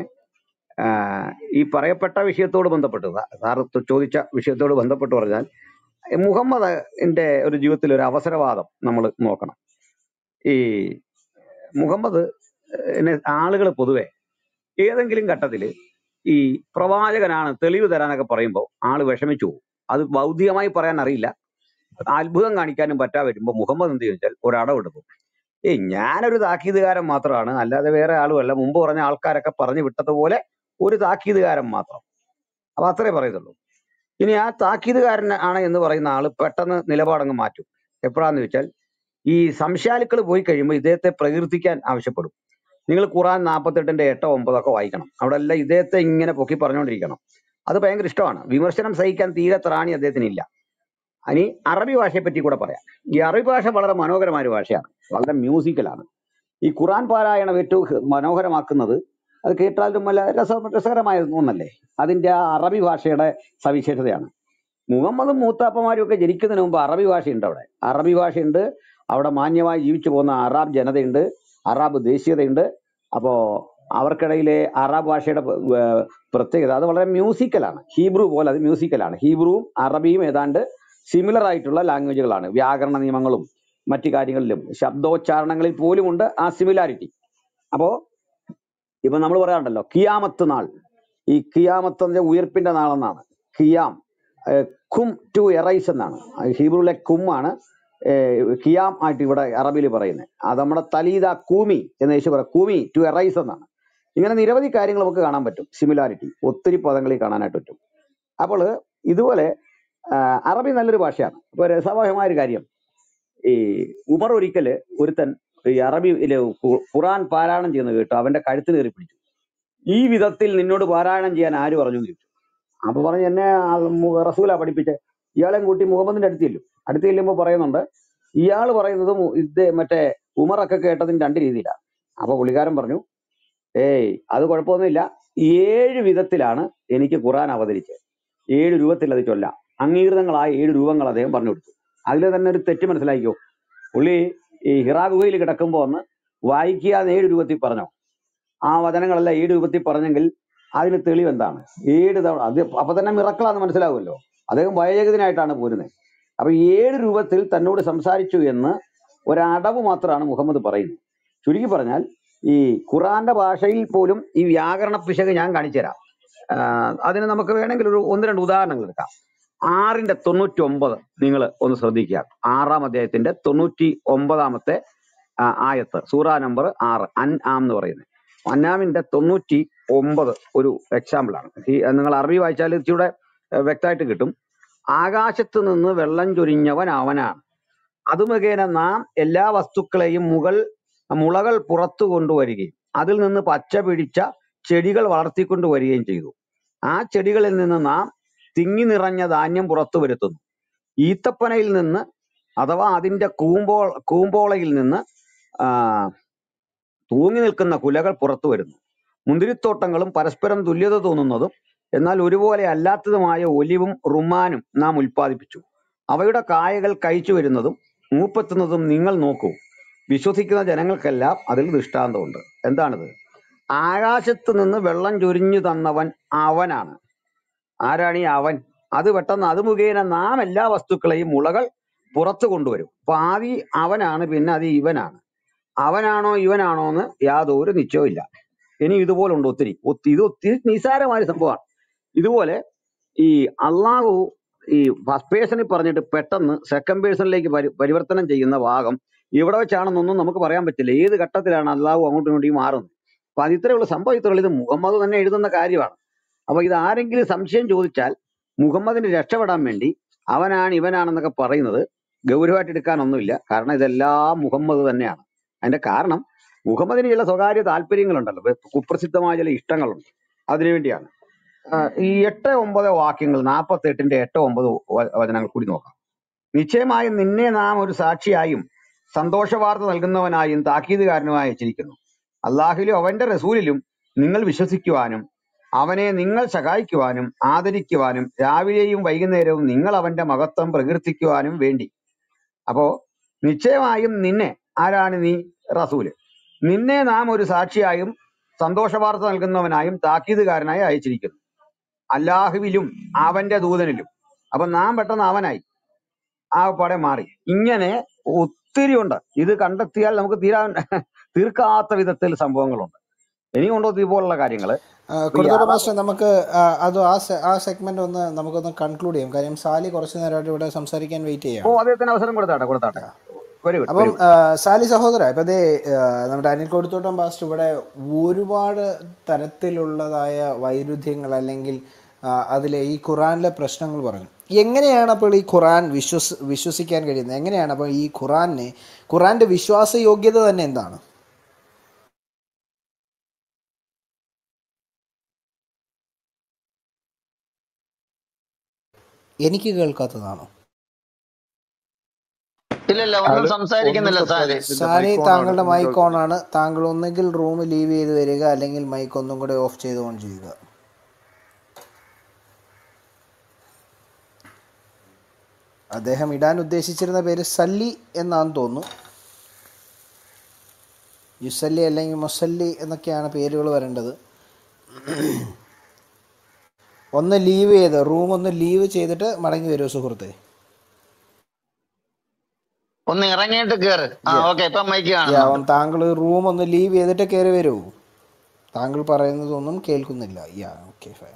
ഈ പറയപ്പെട്ട വിഷയത്തോട് ബന്ധപ്പെട്ട് സാ- സാർ ചോദിച്ച വിഷയത്തോട് ബന്ധപ്പെട്ട് പറഞ്ഞാൽ ഈ മുഹമ്മദിന്റെ ഒരു ജീവിതത്തിൽ ഒരു അവസരവാദം നമ്മൾ നോക്കണം ഈ മുഹമ്മദ് ആളുകൾ പൊതുവെ ഏതെങ്കിലും ഘട്ടത്തിൽ ഈ പ്രവാചകനാണ് തെളിവ് തരാനൊക്കെ പറയുമ്പോൾ ആള് വിഷമിച്ചു പോകും അത് ഭൗതികമായി പറയാൻ അറിയില്ല അത്ഭുതം കാണിക്കാനും പറ്റാ വരുമ്പോൾ മുഹമ്മദ് എന്ത് ചോദിച്ചാൽ ഒരടവെടുക്കും ഏയ് ഞാനൊരു താക്കീതുകാരൻ മാത്രമാണ് അല്ലാതെ വേറെ ആളുമല്ല മുമ്പ് പറഞ്ഞ ആൾക്കാരൊക്കെ പറഞ്ഞു വിട്ടതുപോലെ ഒരു താക്കീതുകാരൻ മാത്രം അപ്പൊ അത്രേ പറയുന്നുള്ളൂ ഇനി ആ താക്കീതുകാരൻ ആണ് എന്ന് പറയുന്ന ആള് പെട്ടെന്ന് നിലപാടങ്ങ് മാറ്റും എപ്പോഴാന്ന് വെച്ചാൽ ഈ സംശയാലുക്കൾ പോയി കഴിയുമ്പോൾ ഇദ്ദേഹത്തെ പ്രകീർത്തിക്കാൻ ആവശ്യപ്പെടും നിങ്ങൾ ഖുറാൻ നാൽപ്പത്തെട്ടിന്റെ എട്ടോ ഒമ്പതൊക്കെ വായിക്കണം അവിടെ എല്ലാം ഇദ്ദേഹത്തെ ഇങ്ങനെ പൊക്കി പറഞ്ഞുകൊണ്ടിരിക്കണം അത് ഭയങ്കര ഇഷ്ടമാണ് വിമർശനം സഹിക്കാൻ തീരെ ത്രാണി അദ്ദേഹത്തിന് ഇല്ല ഇനി അറബി ഭാഷയെ പറ്റി കൂടെ പറയാം ഈ അറബി ഭാഷ വളരെ മനോഹരമായ ഒരു ഭാഷയാണ് വളരെ മ്യൂസിക്കലാണ് ഈ ഖുറാൻ പാരായണം ഏറ്റവും ഹ- മനോഹരമാക്കുന്നത് അത് കേട്ടാലും വല്ല രസ രസകരമായ ഒന്നല്ലേ അതിന്റെ ആ അറബി ഭാഷയുടെ സവിശേഷതയാണ് മുഹമ്മദും മൂത്താപ്പമാരും ഒക്കെ ജനിക്കുന്നതിന് മുമ്പ് അറബി ഭാഷയുണ്ട് അവിടെ അറബി ഭാഷയുണ്ട് അവിടെ മാന്യമായി ജീവിച്ചു പോകുന്ന അറാബ് ജനതയുണ്ട് അറാബ് ദേശീയതയുണ്ട് അപ്പോ അവർക്കിടയിലെ അറബ് ഭാഷയുടെ പ- ഏർ പ്രത്യേകത അത് വളരെ മ്യൂസിക്കലാണ് ഹീബ്രു പോലെ അത് മ്യൂസിക്കലാണ് ഹീബ്രുവും അറബിയും ഏതാണ്ട് സിമിലർ ആയിട്ടുള്ള ലാംഗ്വേജുകളാണ് വ്യാകരണ നിയമങ്ങളും മറ്റു കാര്യങ്ങളിലും ശബ്ദോച്ചാരണങ്ങളിൽ പോലും ഉണ്ട് ആ സിമിലാരിറ്റി അപ്പോ ഇപ്പൊ നമ്മൾ പറയാറുണ്ടല്ലോ കിയാമത്ത് നാൾ ഈ കിയാമത്ത് എന്ന് പറഞ്ഞാൽ ഉയർപ്പിന്റെ നാളെന്നാണ് കിയാം ഏഹ് കും ടു എറൈസ് എന്നാണ് അത് ഹീബ്രുവിലെ കും ആണ് ഏഹ് കിയാം ആയിട്ട് ഇവിടെ അറബിയിൽ പറയുന്നത് അത് നമ്മുടെ തലീദ കൂമി എന്ന് യേശു പറയാം കൂമി ടു എറൈസ് എന്നാണ് ഇങ്ങനെ നിരവധി കാര്യങ്ങൾ നമുക്ക് കാണാൻ പറ്റും സിമിലാരിറ്റി ഒത്തിരി പദങ്ങളിൽ കാണാനായിട്ട് പറ്റും അപ്പോൾ ഇതുപോലെ ആ, അറബി നല്ലൊരു ഭാഷയാണ് അപ്പൊ രസകരമായ ഒരു കാര്യം ഈ ഉമർ ഒരിക്കല് ഒരുത്തൻ ഈ അറബിയില് ഖു- ഖുറാൻ പാരായണം ചെയ്യുന്നത് കേട്ടു അവന്റെ കഴുത്തിൽ കയറി പിടിച്ചു ഈ വിധത്തിൽ നിന്നോട് പാരായണം ചെയ്യാൻ ആര് പറഞ്ഞു എന്ന് ചോദിച്ചു അപ്പൊ പറഞ്ഞു എന്നെ ആ മു- റസൂലാ പഠിപ്പിച്ചെ ഇയാളെയും കൂട്ടി മുഹമ്മദിന്റെ അടുത്ത് ചെല്ലും അടുത്ത് ചെല്ലുമ്പോൾ പറയുന്നുണ്ട് ഇയാൾ പറയുന്നത് മു- ഇത് മറ്റേ ഉമറൊക്കെ കേട്ടതിന് രണ്ട് രീതിയിലാണ് അപ്പൊ പുള്ളിക്കാരൻ പറഞ്ഞു ഏയ് അത് കുഴപ്പമൊന്നുമില്ല ഏഴ് വിധത്തിലാണ് എനിക്ക് ഖുറാൻ അവതരിച്ചത് ഏഴ് രൂപത്തിൽ അത് ചൊല്ലാം അംഗീകൃതങ്ങളായ ഏഴ് രൂപങ്ങൾ അദ്ദേഹം പറഞ്ഞു കൊടുത്തു അതിൽ തന്നെ ഒരു തെറ്റ് മനസ്സിലാക്കിയോ പുള്ളി ഈ ഹിറാ ഗുഹയിൽ കിടക്കുമ്പോൾ ഒന്ന് വായിക്കുക എന്ന് ഏഴ് രൂപത്തിൽ പറഞ്ഞോ ആ വചനങ്ങളെല്ലാം ഏഴ് രൂപത്തിൽ പറഞ്ഞെങ്കിൽ അതിന് തെളിവ് എന്താണ് ഏഴ് തവണ അത് അപ്പൊ തന്നെ മിറക്കളാന്ന് മനസ്സിലാവുമല്ലോ അദ്ദേഹം വയോജകനായിട്ടാണ് പോരുന്നത് അപ്പൊ ഏഴ് രൂപത്തിൽ തന്നോട് സംസാരിച്ചു എന്ന് ഒരടവ് മാത്രമാണ് മുഹമ്മദ് പറയുന്നത് ചുരുക്കി പറഞ്ഞാൽ ഈ ഖുറാന്റെ ഭാഷയിൽ പോലും ഈ വ്യാകരണ പിശക് ഞാൻ കാണിച്ചു തരാം ആഹ് അതിന് നമുക്ക് വേണമെങ്കിൽ ഒരു ഒന്ന് രണ്ട് ഉദാഹരണങ്ങൾ എടുക്കാം ആറിന്റെ തൊണ്ണൂറ്റി ഒമ്പത് നിങ്ങൾ ഒന്ന് ശ്രദ്ധിക്കുക ആറാം അധ്യായത്തിന്റെ തൊണ്ണൂറ്റി ഒമ്പതാമത്തെ ആ, ആയത്ത് സൂറ നമ്പർ ആറ് അൻ ആം എന്ന് പറയുന്നത് അന്നാമിന്റെ തൊണ്ണൂറ്റി ഒമ്പത് ഒരു എക്സാമ്പിൾ ആണ് ഈ നിങ്ങൾ അറബി വായിച്ചാൽ ഇച്ചിരി വ്യക്തമായിട്ട് കിട്ടും ആകാശത്ത് നിന്ന് വെള്ളം ചൊരിഞ്ഞവൻ അവനാണ് അത് മുഖേന നാം എല്ലാ വസ്തുക്കളെയും മുകൾ മുളകൾ പുറത്തു കൊണ്ടുവരികയും അതിൽ നിന്ന് പച്ച പിടിച്ച ചെടികൾ വളർത്തിക്കൊണ്ടുവരികയും ചെയ്തു ആ ചെടികളിൽ നിന്ന് നാം തിങ്ങി നിറഞ്ഞ ധാന്യം പുറത്തു വരുത്തുന്നു ഈത്തപ്പനയിൽ നിന്ന് അഥവാ അതിന്റെ കൂമ്പോ കൂമ്പോളയിൽ നിന്ന് ആ, തൂങ്ങി നിൽക്കുന്ന കുലകൾ പുറത്തു വരുന്നു മുന്തിരിത്തോട്ടങ്ങളും പരസ്പരം തുല്യത തോന്നുന്നതും എന്നാൽ ഒരുപോലെ അല്ലാത്തതുമായ ഒലിവും റുമാനും നാം ഉൽപ്പാദിപ്പിച്ചു അവയുടെ കായകൾ കഴിച്ചു വരുന്നതും മൂപ്പെത്തുന്നതും നിങ്ങൾ നോക്കൂ വിശ്വസിക്കുന്ന ജനങ്ങൾക്കെല്ലാം അതിൽ ദൃഷ്ടാന്തമുണ്ട് എന്താണിത് ആകാശത്ത് നിന്ന് വെള്ളം ചൊരിഞ്ഞു തന്നവൻ അവനാണ് ആരാണ് ഈ അവൻ അത് പെട്ടെന്ന് അത് മുഖേന നാം എല്ലാ വസ്തുക്കളെയും മുളകൾ പുറത്തു കൊണ്ടുവരും അപ്പൊ ആദ്യം അവനാണ് പിന്നെ അത് ഇവനാണ് അവനാണോ ഇവനാണോ എന്ന് യാതൊരു നിശ്ചയവും ഇല്ല ഇനി ഇതുപോലുണ്ട് ഒത്തിരി ഒത്തി ഇത് ഒത്തിരി നിസാരമായ സംഭവമാണ് ഇതുപോലെ ഈ അള്ളാഹു ഈ ഫസ്റ്റ് പേഴ്സണിൽ പറഞ്ഞിട്ട് പെട്ടെന്ന് സെക്കൻഡ് പേഴ്സണിലേക്ക് പരി പരിവർത്തനം ചെയ്യുന്ന ഭാഗം ഇവിടെ വെച്ചാണെന്നൊന്നും നമുക്ക് പറയാൻ പറ്റില്ല ഏത് ഘട്ടത്തിലാണ് അള്ളാഹു അങ്ങോട്ടും ഇങ്ങോട്ടും മാറുന്നത് അപ്പൊ അത് ഇത്രയുള്ള സംഭവം ഇത്രയുള്ളൂ ഇത് മുഹമ്മദ് തന്നെ എഴുതുന്ന കാര്യമാണ് അപ്പൊ ഇത് ആരെങ്കിലും സംശയം ചോദിച്ചാൽ മുഹമ്മദിന് രക്ഷപ്പെടാൻ വേണ്ടി അവനാണ് ഇവനാണെന്നൊക്കെ പറയുന്നത് ഗൗരവമായിട്ട് എടുക്കാനൊന്നുമില്ല കാരണം ഇതെല്ലാം മുഹമ്മദ് തന്നെയാണ് അതിന്റെ കാരണം മുഹമ്മദിന് ചില സ്വകാര്യ താല്പര്യങ്ങളുണ്ടല്ലോ ഇപ്പൊ കുപ്രസിദ്ധമായ ചില ഇഷ്ടങ്ങളുണ്ട് അതിനുവേണ്ടിയാണ് ആ, ഈ എട്ട് ഒമ്പത് വാക്യങ്ങൾ നാൽപ്പത്തി എട്ടിന്റെ എട്ട് ഒമ്പത് വ- വചനങ്ങൾ കൂടി നോക്കാം നിശ്ചയമായും നിന്നെ നാം ഒരു സാക്ഷിയായും സന്തോഷവാർത്ത നൽകുന്നവനായും താക്കീതുകാരനുമായി വെച്ചിരിക്കുന്നു അള്ളാഹിലും അവന്റെ റസൂലിലും നിങ്ങൾ വിശ്വസിക്കുവാനും അവനെ നിങ്ങൾ സഹായിക്കുവാനും ആദരിക്കുവാനും രാവിലെയും വൈകുന്നേരവും നിങ്ങൾ അവന്റെ മഹത്വം പ്രകീർത്തിക്കുവാനും വേണ്ടി അപ്പോ നിശ്ചയമായും നിന്നെ ആരാണ് നീ റസൂല് നിന്നെ നാം ഒരു സാക്ഷിയായും സന്തോഷവാർത്ത നൽകുന്നവനായും താക്കീതുകാരനായി അയച്ചിരിക്കുന്നു അല്ലാഹുവിലും അവന്റെ ദൂതനിലും അപ്പൊ നാം പെട്ടെന്ന് അവനായി ആ പടം മാറി ഇങ്ങനെ ഒത്തിരി ഉണ്ട് ഇത് കണ്ടെത്തിയാൽ നമുക്ക് തീരാൻ തീർക്കാത്ത വിധത്തിൽ സംഭവങ്ങളുണ്ട് ഇനിയുണ്ടോ ഇതുപോലുള്ള കാര്യങ്ങള് ആ, അപ്പൊ ഈ കൊടുത്തോട്ടെ അറബ് മാസ്റ്റർ നമുക്ക് ആ, അത് ആ സെ- ആ സെഗ്മെന്റ് ഒന്ന് നമുക്കൊന്ന് കൺക്ലൂഡ് ചെയ്യാം കാര്യം സാലി കുറച്ച് നേരമായിട്ട് ഇവിടെ സംസാരിക്കാൻ വെയിറ്റ് ഓ ചെയ്യാണ് അദ്ദേഹത്തിന് അവസരം കൊടുത്താട്ടെ കൊടുത്താട്ടെ വെരി ഗുഡ് അപ്പം വെരി ഗുഡ് ആ, സാലി സഹോദര ഇപ്പം അതേ നമ്മുടെ അനിൽ കൊടുത്തോട്ടം പാസ്റ്റ് ഇവിടെ ഒരുപാട് തരത്തിലുള്ളതായ വൈരുദ്ധ്യങ്ങൾ അല്ലെങ്കിൽ ആ, അതിലെ ഈ ഖുറാനിലെ പ്രശ്നങ്ങൾ പറഞ്ഞു എങ്ങനെയാണ് അപ്പോൾ ഈ ഖുറാൻ വിശ്വസ് വിശ്വസിക്കാൻ കഴിയുന്നത് എങ്ങനെയാണ് അപ്പോൾ ഈ ഖുറാനെ ഖുറാന്റെ വിശ്വാസയോഗ്യത തന്നെ എന്താണ് എനിക്ക് കേൾക്കാത്തതാണോ ഇല്ലല്ല ഒന്നും അയാള് സംസാരിക്കുന്നില്ല ഒന്നും സാലി സംസാരിക്കുന്നില്ല സാലി മൈക്ക് ഓൺ ആണ് താങ്കളുടെ ഒന്നും മൈക്ക് ഓൺ കേൾക്കുന്നില്ല ആണ് താങ്കൾ ഒന്നുകിൽ റൂം ലീവ് ചെയ്ത് വരിക അല്ലെങ്കിൽ മൈക്ക് ഒന്നും കൂടെ ഓഫ് ചെയ്ത് ഓൺ ചെയ്യുക അദ്ദേഹം ഇടാൻ ഉദ്ദേശിച്ചിരുന്ന പേര് സല്ലി എന്നാന്ന് തോന്നുന്നു യുസല്ലി അല്ലെങ്കിൽ മുസല്ലി എന്നൊക്കെയാണ് പേരുകൾ വരേണ്ടത് ഒന്ന് ലീവ് ചെയ്ത് റൂം ഒന്ന് ലീവ് ചെയ്തിട്ട് മടങ്ങി വരുമോ സുഹൃത്തെ ഒന്ന് ഇറങ്ങിയിട്ട് കേറ് ആ യാ ഓക്കെ ഇപ്പൊ മൈക്ക് യാ കാണുന്നുണ്ട് താങ്കൾ റൂം ഒന്ന് ലീവ് ചെയ്തിട്ട് കയറി വരൂ താങ്കൾ പറയുന്നതൊന്നും കേൾക്കുന്നില്ല yeah okay fine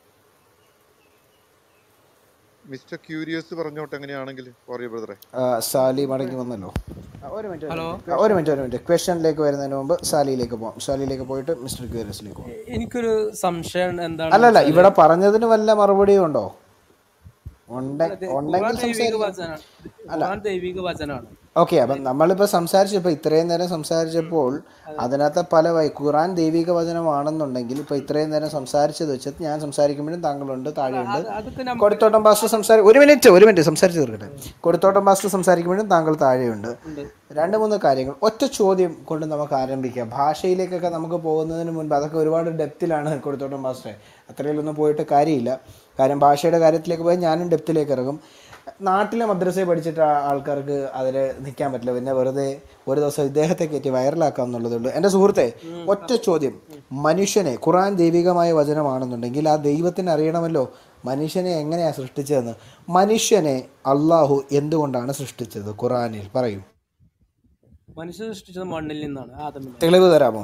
mister curious പറഞ്ഞോട്ടെ എങ്ങനെയാണെങ്കിൽ പറയൂ ബ്രദറെ സാലി മടങ്ങി വന്നല്ലോ ആ, ഒരു മിനിറ്റ് ഒരു ഹലോ മിനിറ്റ് ഒരു മിനിറ്റ് ഒരു മിനിറ്റ് ക്വസ്റ്റ്യനിലേക്ക് വരുന്നതിന് മുമ്പ് സാലിയിലേക്ക് പോകാം സാലിയിലേക്ക് പോയിട്ട് മിസ്റ്റർ ക്യൂരിയസിലേക്ക് പോകാം എനിക്കൊരു സംശയം എന്താണെന്ന് അല്ലല്ല വെച്ചാല് ഇവിടെ പറഞ്ഞതിന് വല്ല മറുപടിയും ഉണ്ടോ ഉണ്ടെ അല്ല, ദേ- ഉണ്ടെങ്കിൽ ഖുർആൻ ദൈവിക സംസാരിക്കാം വചനാണ് അല്ല ഖുർആൻ ദൈവിക വചനമാണ് ഓക്കെ അപ്പം നമ്മളിപ്പോൾ സംസാരിച്ചപ്പോൾ ഇത്രയും നേരം സംസാരിച്ചപ്പോൾ അതിനകത്ത് പല വൈ ഖുറാൻ ദൈവിക വചനമാണെന്നുണ്ടെങ്കിൽ ഇപ്പോൾ ഇത്രയും നേരം സംസാരിച്ചത് വെച്ചിട്ട് ഞാൻ സംസാരിക്കുമ്പോഴും താങ്കളുണ്ട് താഴെയുണ്ട് അത് അതൊക്കെ നമുക്ക് കൊടുത്തോട്ടം പാസ്റ്റർ സംസാരി ഒരു മിനിറ്റ് ഒരു മിനിറ്റ് സംസാരിച്ച് തീർക്കട്ടെ കൊടുത്തോട്ടം പാസ്റ്റർ സംസാരിക്കുമ്പോഴും താങ്കൾ താഴെയുണ്ട് ഉണ്ട് രണ്ട് മൂന്ന് കാര്യങ്ങൾ ഒറ്റ ചോദ്യം കൊണ്ട് നമുക്ക് ആരംഭിക്കാം ഭാഷയിലേക്കൊക്കെ നമുക്ക് പോകുന്നതിന് മുൻപ് അതൊക്കെ ഒരുപാട് ഡെപ്തിലാണ് കൊടുത്തോട്ടം പാസ്റ്ററെ അത്രയിലൊന്നും പോയിട്ട് കാര്യമില്ല കാര്യം ഭാഷയുടെ കാര്യത്തിലേക്ക് പോയാൽ ഞാനും ഡെപ്തിലേക്ക് ഇറങ്ങും നാട്ടിലെ മദ്രസയിൽ പഠിച്ചിട്ട് ആ- ആൾക്കാർക്ക് അതിൽ നിൽക്കാൻ പറ്റില്ല പിന്നെ വെറുതെ ഒരു ദിവസം ഇദ്ദേഹത്തെ കയറ്റി വൈറലാക്കാം എന്നുള്ളതേ ഉള്ളൂ എൻ്റെ സുഹൃത്തെ ഒറ്റ ചോദ്യം മനുഷ്യനെ ഖുറാൻ ദൈവികമായ വചനമാണെന്നുണ്ടെങ്കിൽ ആ ദൈവത്തിന് അറിയണമല്ലോ മനുഷ്യനെ എങ്ങനെയാണ് സൃഷ്ടിച്ചതെന്ന് മനുഷ്യനെ അള്ളാഹു എന്തുകൊണ്ടാണ് സൃഷ്ടിച്ചത് ഖുറാനിൽ പറയൂ മനുഷ്യ സൃഷ്ടിച്ചത് മണ്ണിൽ നിന്നാണ് ആദമിനെ തെളിവ് തരാമോ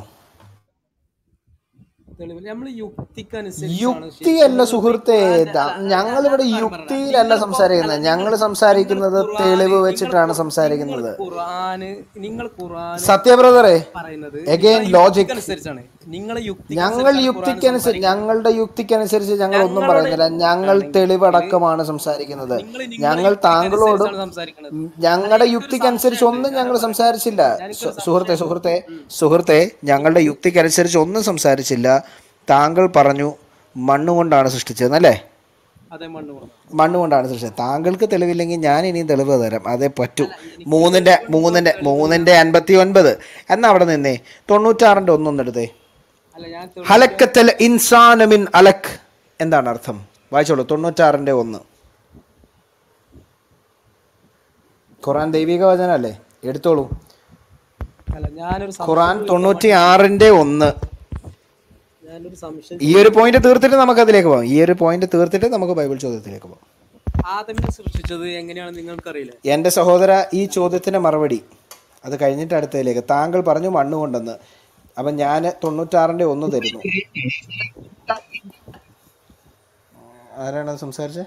തെളിവ് നമ്മൾ യുക്തിക്കനുസരിച്ചാണ് യുക്തിയല്ല സുഹൃത്തെ ഞങ്ങളിവിടെ യുക്തിയിലല്ല സംസാരിക്കുന്നത് ഞങ്ങൾ സംസാരിക്കുന്നത് തെളിവ് വെച്ചിട്ടാണ് സംസാരിക്കുന്നത് ഖുറാന് നിങ്ങൾ ഖുറാൻ സത്യ ബ്രദറെ പറയുന്നത് എഗെയിൻ ലോജിക് അനുസരിച്ചാണ് നിങ്ങളെ യുക്തി ഞങ്ങൾ യുക്തിക്കനുസരിച്ച് ഞങ്ങളുടെ യുക്തിക്കനുസരിച്ച് ഞങ്ങൾ ഒന്നും പറയുന്നില്ല ഞങ്ങൾ തെളിവടക്കമാണ് സംസാരിക്കുന്നത് ഞങ്ങൾ താങ്കളോടും ഞങ്ങളുടെ യുക്തിക്കനുസരിച്ച് ഒന്നും ഞങ്ങൾ സംസാരിച്ചില്ല സു- സുഹൃത്തെ സുഹൃത്തെ സുഹൃത്തെ ഞങ്ങളുടെ യുക്തിക്കനുസരിച്ച് ഒന്നും സംസാരിച്ചില്ല താങ്കൾ പറഞ്ഞു മണ്ണുകൊണ്ടാണ് സൃഷ്ടിച്ചതെന്നല്ലേ അതെ മണ്ണ് കൊണ്ട് മണ്ണ് കൊണ്ടാണ് സൃഷ്ടിച്ചത് താങ്കൾക്ക് തെളിവില്ലെങ്കിൽ ഞാൻ ഇനിയും തെളിവ് തരാം അതേ പറ്റൂ മൂന്നിന്റെ മൂന്നിന്റെ മൂന്നിന്റെ അൻപത്തി ഒൻപത് എന്നാ അവിടെ നിന്നേ തൊണ്ണൂറ്റാറിന്റെ ഒന്നൊന്നെടുത്തേ അല്ല ഞാൻ ഹലക്കത്തൽ ഇൻസാനമിൻ അലക് എന്താണ് അർത്ഥം വായിച്ചോളൂ തൊണ്ണൂറ്റാറിന്റെ ഒന്ന് ഖുറാൻ ദൈവിക വചനല്ലേ എടുത്തോളൂ അല്ല ഞാനൊരു സംശയം ഖുറാൻ ചോദിക്കാൻ തൊണ്ണൂറ്റി ആറിന്റെ ഒന്ന് ഞാനൊരു സംശയം ഈ ഒരു പോയിന്റ് തീർത്തിട്ട് നമുക്ക് അതിലേക്ക് പോകാം ഈ ഒരു പോയിന്റ് തീർത്തിട്ട് നമുക്ക് ബൈബിൾ ചോദ്യത്തിലേക്ക് പോകാം ആദമിനെ സൃഷ്ടിച്ചത് എങ്ങനെയാണ് നിങ്ങൾക്കറിയില്ല എൻ്റെ സഹോദര ഈ ചോദ്യത്തിന് മറുപടി അത് കഴിഞ്ഞിട്ട് അടുത്തതിലേക്ക് താങ്കൾ പറഞ്ഞു മണ്ണ് കൊണ്ടെന്ന് അപ്പം ഞാൻ തൊണ്ണൂറ്റാറിൻ്റെ ഒന്ന് തരുന്നു ആരാണ് അത് സംസാരിച്ചത്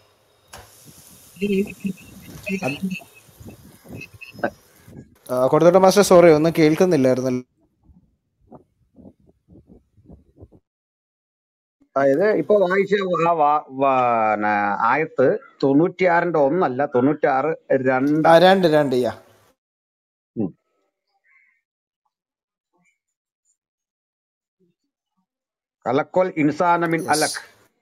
കൊടുത്തോട്ട മാസ്റ്റർ സോറി ഒന്നും കേൾക്കുന്നില്ലായിരുന്നല്ലോ അതായത് ഇപ്പൊ വായിച്ച ആ വാ- വാ- ന- ആയത്ത് തൊണ്ണൂറ്റിയാറിന്റെ ഒന്നല്ല തൊണ്ണൂറ്റിയാറ് രണ്ട് ആ രണ്ട് രണ്ട് യാ കലക്കോൽ ഇൻസാനമിൻ അലക്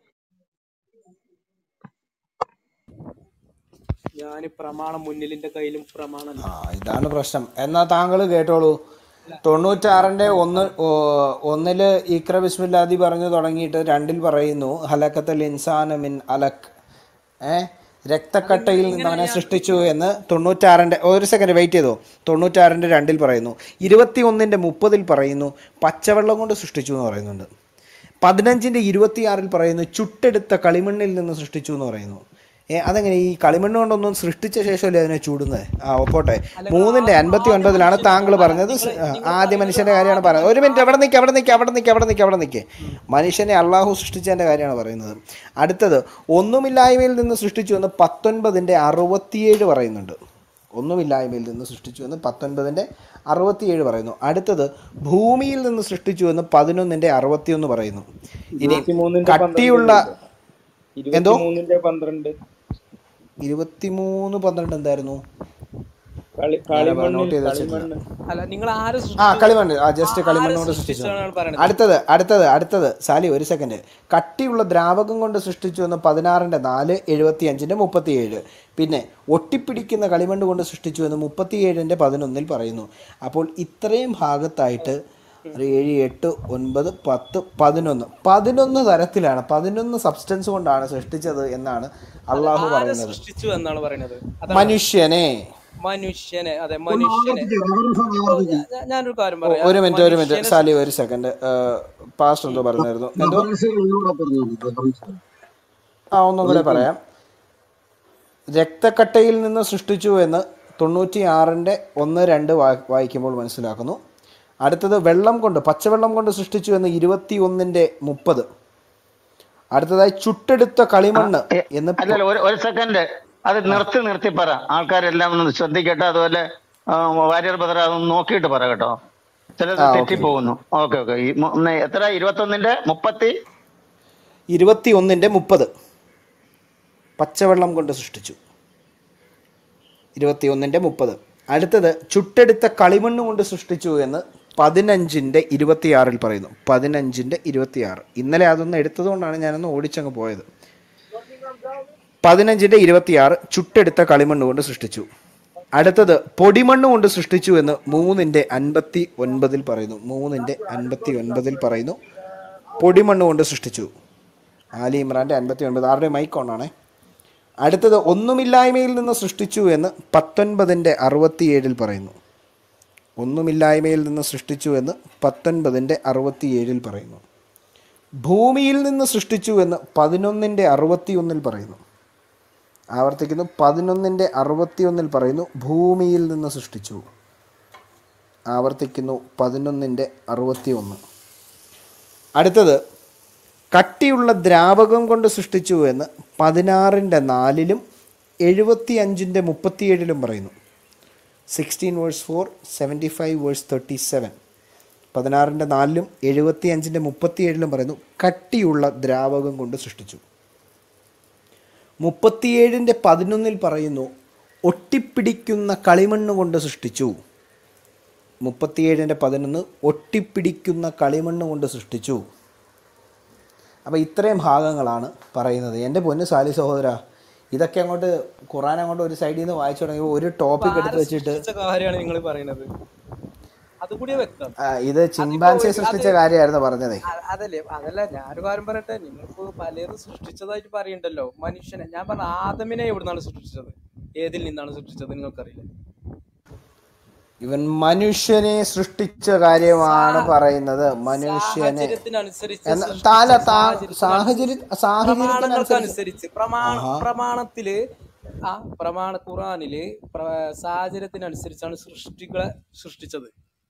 ഞാൻ പ്രമാണം മുന്നിലിന്റെ കയ്യിലും പ്രമാണം ആ ഇതാണ് പ്രശ്നം എന്നാ താങ്കൾ കേട്ടോളൂ തൊണ്ണൂറ്റാറിന്റെ ഒന്ന് ഓ- ഒന്നില് ഇക്ര ബിസ്മില്ലാദി പറഞ്ഞു തുടങ്ങിയിട്ട് രണ്ടിൽ പറയുന്നു ഹലക്കത്തൽ ഇൻസാന മിൻ അലക് ഏ രക്തക്കട്ടയിൽ നിന്ന് അവനെ സൃഷ്ടിച്ചു എന്ന് തൊണ്ണൂറ്റാറിന്റെ ഒരു സെക്കൻഡ് വെയിറ്റ് ചെയ്തോ തൊണ്ണൂറ്റാറിന്റെ രണ്ടിൽ പറയുന്നു ഇരുപത്തി ഒന്നിന്റെ മുപ്പതിൽ പറയുന്നു പച്ചവെള്ളം കൊണ്ട് സൃഷ്ടിച്ചു എന്ന് പറയുന്നുണ്ട് പതിനഞ്ചിന്റെ ഇരുപത്തിയാറിൽ പറയുന്നു ചുട്ടെടുത്ത കളിമണ്ണിൽ നിന്ന് സൃഷ്ടിച്ചു എന്ന് പറയുന്നു ഏ അതെങ്ങനെ ഈ കളിമണ്ണ് കൊണ്ടൊന്നും സൃഷ്ടിച്ച ശേഷമല്ലേ അതിനെ ചൂടുന്നത് ആ പോട്ടെ മൂന്നിന്റെ അൻപത്തി ഒൻപതിലാണ് താങ്കൾ പറഞ്ഞത് സ്- ആ, ആദ്യ മനുഷ്യന്റെ കാര്യമാണ് പറയുന്നത് ഒരു മിനിറ്റ് അവിടെ നിൽക്കുക അവിടെ നിൽക്കുക അവിടെ നിൽക്കുക അവിടെ നിൽക്കുക അവിടെ നിൽക്കുക മനുഷ്യനെ അള്ളാഹു സൃഷ്ടിച്ചതിന്റെ കാര്യമാണ് പറയുന്നത് അടുത്തത് ഒന്നുമില്ലായ്മയിൽ നിന്ന് സൃഷ്ടിച്ചു എന്ന് പത്തൊൻപതിന്റെ അറുപത്തിയേഴ് പറയുന്നുണ്ട് ഒന്നുമില്ലായ്മയിൽ നിന്ന് സൃഷ്ടിച്ചു എന്ന് പത്തൊൻപതിൻ്റെ അറുപത്തിയേഴ് പറയുന്നു അടുത്തത് ഭൂമിയിൽ നിന്ന് സൃഷ്ടിച്ചു എന്ന് പതിനൊന്നിൻ്റെ അറുപത്തിയൊന്ന് പറയുന്നു ഇനി ഇരുപത്തിമൂന്നിന്റെ കട്ടിയുള്ള എന്തോ ഇരുപത്തിമൂന്നിന്റെ പന്ത്രണ്ട് ഇരുപത്തിമൂന്ന് പന്ത്രണ്ട് എന്തായിരുന്നു കളി ഞാനത് കളിമണ്ണിൽ നോട്ട് ചെയ്ത് വെച്ചിട്ടില്ല കളിമണ്ണ് അല്ല നിങ്ങൾ ആര് ആ കളിമണ്ണ് ആ ജസ്റ്റ് കളിമണ്ണ് കൊണ്ട് സൃഷ്ടിച്ചു സൃഷ്ടിച്ചതാണ് പറയണത് അടുത്തത് അടുത്തത് അടുത്തത് സാലി ഒരു സെക്കൻഡ് കട്ടിയുള്ള ദ്രാവകം കൊണ്ട് സൃഷ്ടിച്ചു എന്ന് പതിനാറിൻ്റെ നാല് എഴുപത്തി അഞ്ചിൻ്റെ മുപ്പത്തിയേഴ് പിന്നെ ഒട്ടിപ്പിടിക്കുന്ന കളിമണ്ണ് കൊണ്ട് സൃഷ്ടിച്ചു എന്ന് മുപ്പത്തിയേഴിൻ്റെ പതിനൊന്നിൽ പറയുന്നു അപ്പോൾ ഇത്രയും ഭാഗത്തായിട്ട് ഒരു ഏഴ് എട്ട് ഒൻപത് പത്ത് പതിനൊന്ന് പതിനൊന്ന് തരത്തിലാണ് പതിനൊന്ന് സബ്സ്റ്റൻസ് കൊണ്ടാണ് സൃഷ്ടിച്ചത് എന്നാണ് അള്ളാഹു ആരെ പറയുന്നത് സൃഷ്ടിച്ചു എന്നാണ് പറയുന്നത് അതാണ് മനുഷ്യനെ മനുഷ്യനെ അതെ മനുഷ്യനെ ഞാ- ഞാനൊരു കാര്യം ഒ- പറയാം ഒരു മിനിറ്റ് ഒരു മിനിറ്റ് മനുഷ്യനെ സാലി ഒരു സെക്കൻഡ് പാസ്റ്റർ എന്തോ പറഞ്ഞായിരുന്നു എന്തോ ആ ഒന്നും കൂടെ പറയാം രക്തക്കട്ടയിൽ നിന്ന് സൃഷ്ടിച്ചു എന്ന് തൊണ്ണൂറ്റി ആറിൻ്റെ ഒന്ന് രണ്ട് വാ- വായിക്കുമ്പോൾ മനസ്സിലാക്കുന്നു അടുത്തത് വെള്ളം കൊണ്ട് പച്ചവെള്ളം കൊണ്ട് സൃഷ്ടിച്ചു എന്ന് ഇരുപത്തി ഒന്നിൻ്റെ മുപ്പത് അടുത്തതായി ചുട്ടെടുത്ത കളിമണ്ണ് എന്ന് അല്ലല്ല ഒരു ഒരു സെക്കൻഡ് അത് നിർത്തി നിർത്തി പറ ആൾക്കാരെല്ലാം ഒന്ന് ശ്രദ്ധിക്കട്ടെ അതുപോലെ ആ, വാര്യർ ബദർ അതൊന്ന് നോക്കിയിട്ട് പറ കേട്ടോ ചിലത് ആ, ഓക്കേ. തെറ്റിപ്പോകുന്നു ഓക്കെ ഓക്കെ എത്ര ഇരുപത്തൊന്നിന്റെ മുപ്പത്തി ഇരുപത്തി ഒന്നിൻ്റെ മുപ്പത് പച്ചവെള്ളം കൊണ്ട് സൃഷ്ടിച്ചു ഇരുപത്തി ഒന്നിൻ്റെ മുപ്പത് അടുത്തത് ചുട്ടെടുത്ത കളിമണ്ണ് കൊണ്ട് സൃഷ്ടിച്ചു എന്ന് പതിനഞ്ചിൻ്റെ ഇരുപത്തിയാറിൽ പറയുന്നു പതിനഞ്ചിൻ്റെ ഇരുപത്തിയാറ് ഇന്നലെ അതൊന്ന് എടുത്തതുകൊണ്ടാണ് ഞാനൊന്ന് ഓടിച്ചങ്ങ് പോയത് പതിനഞ്ചിൻ്റെ ഇരുപത്തിയാറ് ചുട്ടെടുത്ത കളിമണ്ണ് കൊണ്ട് സൃഷ്ടിച്ചു അടുത്തത് പൊടിമണ്ണ് കൊണ്ട് സൃഷ്ടിച്ചു എന്ന് മൂന്നിൻ്റെ അൻപത്തി ഒൻപതിൽ പറയുന്നു മൂന്നിൻ്റെ അൻപത്തി ഒൻപതിൽ പറയുന്നു പൊടിമണ്ണ് കൊണ്ട് സൃഷ്ടിച്ചു ആലി ഇമ്രാൻ്റെ അൻപത്തി ഒൻപത് ആരുടെ മൈക്ക് ഓണാണേ അടുത്തത് ഒന്നുമില്ലായ്മയിൽ നിന്ന് സൃഷ്ടിച്ചു എന്ന് പത്തൊൻപതിൻ്റെ അറുപത്തിയേഴിൽ പറയുന്നു ഒന്നുമില്ലായ്മയിൽ നിന്ന് സൃഷ്ടിച്ചു എന്ന് പത്തൊൻപതിൻ്റെ അറുപത്തിയേഴിൽ പറയുന്നു ഭൂമിയിൽ നിന്ന് സൃഷ്ടിച്ചു എന്ന് പതിനൊന്നിൻ്റെ അറുപത്തിയൊന്നിൽ പറയുന്നു ആവർത്തിക്കുന്നു പതിനൊന്നിൻ്റെ അറുപത്തിയൊന്നിൽ പറയുന്നു ഭൂമിയിൽ നിന്ന് സൃഷ്ടിച്ചു ആവർത്തിക്കുന്നു പതിനൊന്നിൻ്റെ അറുപത്തിയൊന്ന് അടുത്തത് കട്ടിയുള്ള ദ്രാവകം കൊണ്ട് സൃഷ്ടിച്ചു എന്ന് പതിനാറിൻ്റെ നാലിലും എഴുപത്തി അഞ്ചിൻ്റെ മുപ്പത്തിയേഴിലും പറയുന്നു sixteen verse four seventy five verse thirty seven പതിനാറിൻ്റെ നാലിലും എഴുപത്തി അഞ്ചിൻ്റെ മുപ്പത്തിയേഴിലും പറയുന്നു കട്ടിയുള്ള ദ്രാവകം കൊണ്ട് സൃഷ്ടിച്ചു മുപ്പത്തിയേഴിൻ്റെ പതിനൊന്നിൽ പറയുന്നു ഒട്ടിപ്പിടിക്കുന്ന കളിമണ്ണ് കൊണ്ട് സൃഷ്ടിച്ചു മുപ്പത്തിയേഴിൻ്റെ പതിനൊന്ന് ഒട്ടിപ്പിടിക്കുന്ന കളിമണ്ണ് കൊണ്ട് സൃഷ്ടിച്ചു അപ്പോൾ ഇത്രയും ഭാഗങ്ങളാണ് പറയുന്നത് എൻ്റെ പൊന്ന് സാലി സഹോദര ഇതൊക്കെ അങ്ങോട്ട് ഖുറാൻ അങ്ങോട്ട് ഒരു സൈഡിൽ നിന്ന് വായിച്ചു തുടങ്ങിയപ്പോൾ ഒരു ടോപ്പിക് എടുത്ത് വെച്ചിട്ട് കാര്യമാണ് നിങ്ങൾ പറയുന്നത് അതുകൂടി വെക്കാം ആ, ഇത് ചിമ്പാൻസി സൃഷ്ടിച്ച കാര്യമായിരുന്നു പറഞ്ഞതേ അ- അതല്ലേ അതല്ല ഞാനൊരു കാര്യം പറയട്ടെ നിങ്ങൾക്ക് പലരും സൃഷ്ടിച്ചതായിട്ട് പറയണ്ടല്ലോ മനുഷ്യനെ ഞാൻ പറഞ്ഞ ആദമിനെ എവിടുന്നാണ് സൃഷ്ടിച്ചത് ഏതിൽ നിന്നാണ് സൃഷ്ടിച്ചത് നിങ്ങൾക്കറിയില്ല ഇവൻ മനുഷ്യനെ സൃഷ്ടിച്ച കാര്യമാണ് പറയുന്നത് മനുഷ്യനെ സാഹചര്യത്തിനനുസരിച്ച് എന്ന- സൃഷ്ടിച്ച താല താ സാഹചര്യത്തിനനുസരിച്ച് സാഹചര്യ സാഹചര്യത്തിനനുസരിച്ച് പ്രമാണങ്ങൾക്കനുസരിച്ച് പ്രമാണ ആഹാ. പ്രമാണത്തില് ആ പ്രമാണ ഖുറാനില് പ്ര- സാഹചര്യത്തിനനുസരിച്ചാണ് സൃഷ്ടികളെ സൃഷ്ടിച്ചത്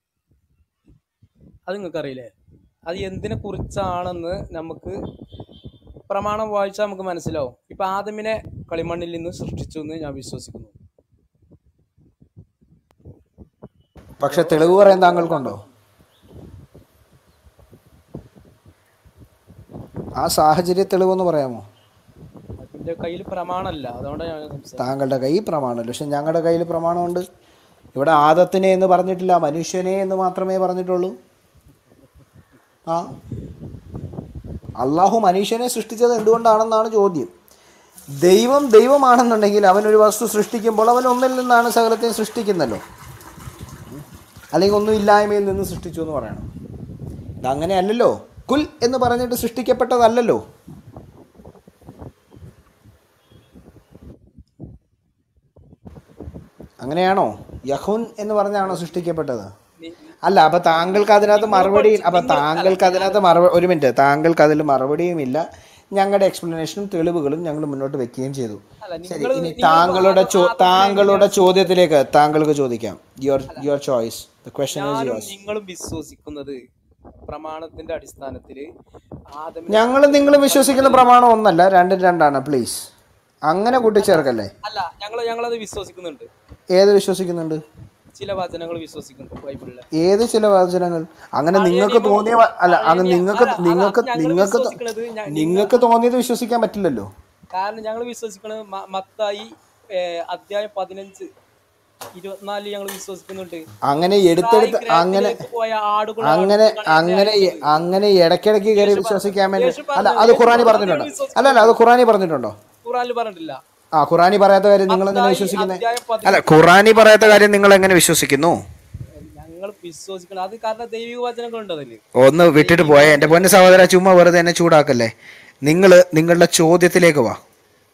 അത് നിങ്ങൾക്കറിയില്ലേ അത് എന്തിനെ കുറിച്ചാണെന്ന് നമുക്ക് പ്രമാണം വായിച്ചാൽ നമുക്ക് മനസ്സിലാവും ഇപ്പൊ ആദമിനെ കളിമണ്ണിൽ നിന്ന് സൃഷ്ടിച്ചു എന്ന് ഞാൻ വിശ്വസിക്കുന്നു പക്ഷെ തെളിവ് പറയാൻ താങ്കൾക്കുണ്ടോ ആ സാഹചര്യ തെളിവെന്ന് പറയാമോ അതിന്റെ കയ്യിൽ പ്രമാണമല്ല അതുകൊണ്ടാണ് ഞാൻ സംസാരിക്കുന്നത് താങ്കളുടെ കയ്യിൽ പ്രമാണമല്ല പക്ഷെ ഞങ്ങളുടെ കയ്യിൽ പ്രമാണമുണ്ട് ഇവിടെ ആദത്തിനെ എന്ന് പറഞ്ഞിട്ടില്ല മനുഷ്യനെ എന്ന് മാത്രമേ പറഞ്ഞിട്ടുള്ളൂ ആ അള്ളാഹു മനുഷ്യനെ സൃഷ്ടിച്ചത് എന്തുകൊണ്ടാണെന്നാണ് ചോദ്യം ദൈവം ദൈവമാണെന്നുണ്ടെങ്കിൽ അവൻ ഒരു വസ്തു സൃഷ്ടിക്കുമ്പോൾ അവൻ ഒന്നിൽ നിന്നാണ് സകലത്തെ സൃഷ്ടിക്കുന്നല്ലോ അല്ലെങ്കിൽ ഒന്നും ഇല്ലായ്മയിൽ നിന്ന് സൃഷ്ടിച്ചു എന്ന് പറയണം ഇതങ്ങനെയല്ലല്ലോ കുൽ എന്ന് പറഞ്ഞിട്ട് സൃഷ്ടിക്കപ്പെട്ടതല്ലല്ലോ അങ്ങനെയാണോ യഹുൻ എന്ന് പറഞ്ഞാണോ സൃഷ്ടിക്കപ്പെട്ടത് അല്ല അപ്പൊ താങ്കൾക്ക് അതിനകത്ത് മറുപടി അപ്പൊ താങ്കൾക്ക് അതിനകത്ത് മറുപടി ഒരു മിനിറ്റ് താങ്കൾക്ക് അതിൽ മറുപടിയും ഇല്ല ഞങ്ങളുടെ എക്സ്പ്ലനേഷനും തെളിവുകളും ഞങ്ങൾ മുന്നോട്ട് വെക്കുകയും ചെയ്തു ശരി ഇനി താങ്കളുടെ ചോ താങ്കളുടെ ചോദ്യത്തിലേക്ക് താങ്കൾക്ക് ചോദിക്കാം your your choice the question is ഞാനും യുവേഴ്സ് നിങ്ങളും വിശ്വസിക്കുന്നത് പ്രമാണത്തിന്റെ അടിസ്ഥാനത്തില് ആദമിനെ ഞങ്ങളും നിങ്ങളും വിശ്വസിക്കുന്ന പ്രമാണം ഒന്നല്ല രണ്ടും രണ്ടാണ് പ്ലീസ് അങ്ങനെ കൂട്ടിച്ചേർക്കല്ലേ അല്ല ഞങ്ങൾ ഞങ്ങളത് വിശ്വസിക്കുന്നുണ്ട് ഏത് വിശ്വസിക്കുന്നുണ്ട് ചില വചനങ്ങൾ വിശ്വസിക്കുന്നുണ്ട് ബൈബിളിലെ ഏത് ചില വചനങ്ങൾ അങ്ങനെ നിങ്ങൾക്ക് തോന്നിയ വ- അല്ല അങ്ങനെ നിങ്ങൾക്ക് നിങ്ങൾക്ക് നിങ്ങൾക്ക് തോ- നിങ്ങൾക്ക് തോന്നിയത് വിശ്വസിക്കാൻ പറ്റില്ലല്ലോ കാരണം ഞങ്ങൾ വിശ്വസിക്കുന്നത് മ- മത്തായി ഏഹ്, അധ്യായം പതിനഞ്ച് ഇരുപത്തിനാലിൽ ഞങ്ങൾ വിശ്വസിക്കുന്നുണ്ട് അങ്ങനെ എടുത്തെടുത്ത് ഇസ്രായേൽ അങ്ങനെ ഗ്രഹത്തിലേക്ക് പോയ ആടുകളാണ് അങ്ങനെ ഇതാണ് അങ്ങനെ ന്യായം. അങ്ങനെ ഇടയ്ക്കിടയ്ക്ക് കയറി വിശ്വസിക്കാൻ വേണ്ടി യേശു അല്ല പറഞ്ഞു, അത് യേശു ഖുറാനി പറഞ്ഞു, പറഞ്ഞിട്ടുണ്ടോ വിശ്വസിക്കുന്നു. അല്ല അല്ല അത് ഖുറാനി പറഞ്ഞിട്ടുണ്ടോ ഖുറാനിൽ പറഞ്ഞിട്ടില്ല ആ ഖുറാനി പറയാത്ത കാര്യം നിങ്ങൾ എങ്ങനെ മത്തായി വിശ്വസിക്കുന്നത് അധ്യായം പതിനഞ്ച് അല്ല ഖുറാനി പറയാത്ത കാര്യം നിങ്ങൾ എങ്ങനെ വിശ്വസിക്കുന്നു ഞങ്ങൾ വിശ്വസിക്കണം അത് കാരണം ദൈവിക വചനങ്ങളുണ്ട് അതില് ഒന്ന് വിട്ടിട്ട് പോയ എൻ്റെ പൊന്ന സഹോദര ചുമ്മാ വെറുതെ എന്നെ ചൂടാക്കല്ലേ നിങ്ങൾ നിങ്ങളുടെ ചോദ്യത്തിലേക്ക് വാ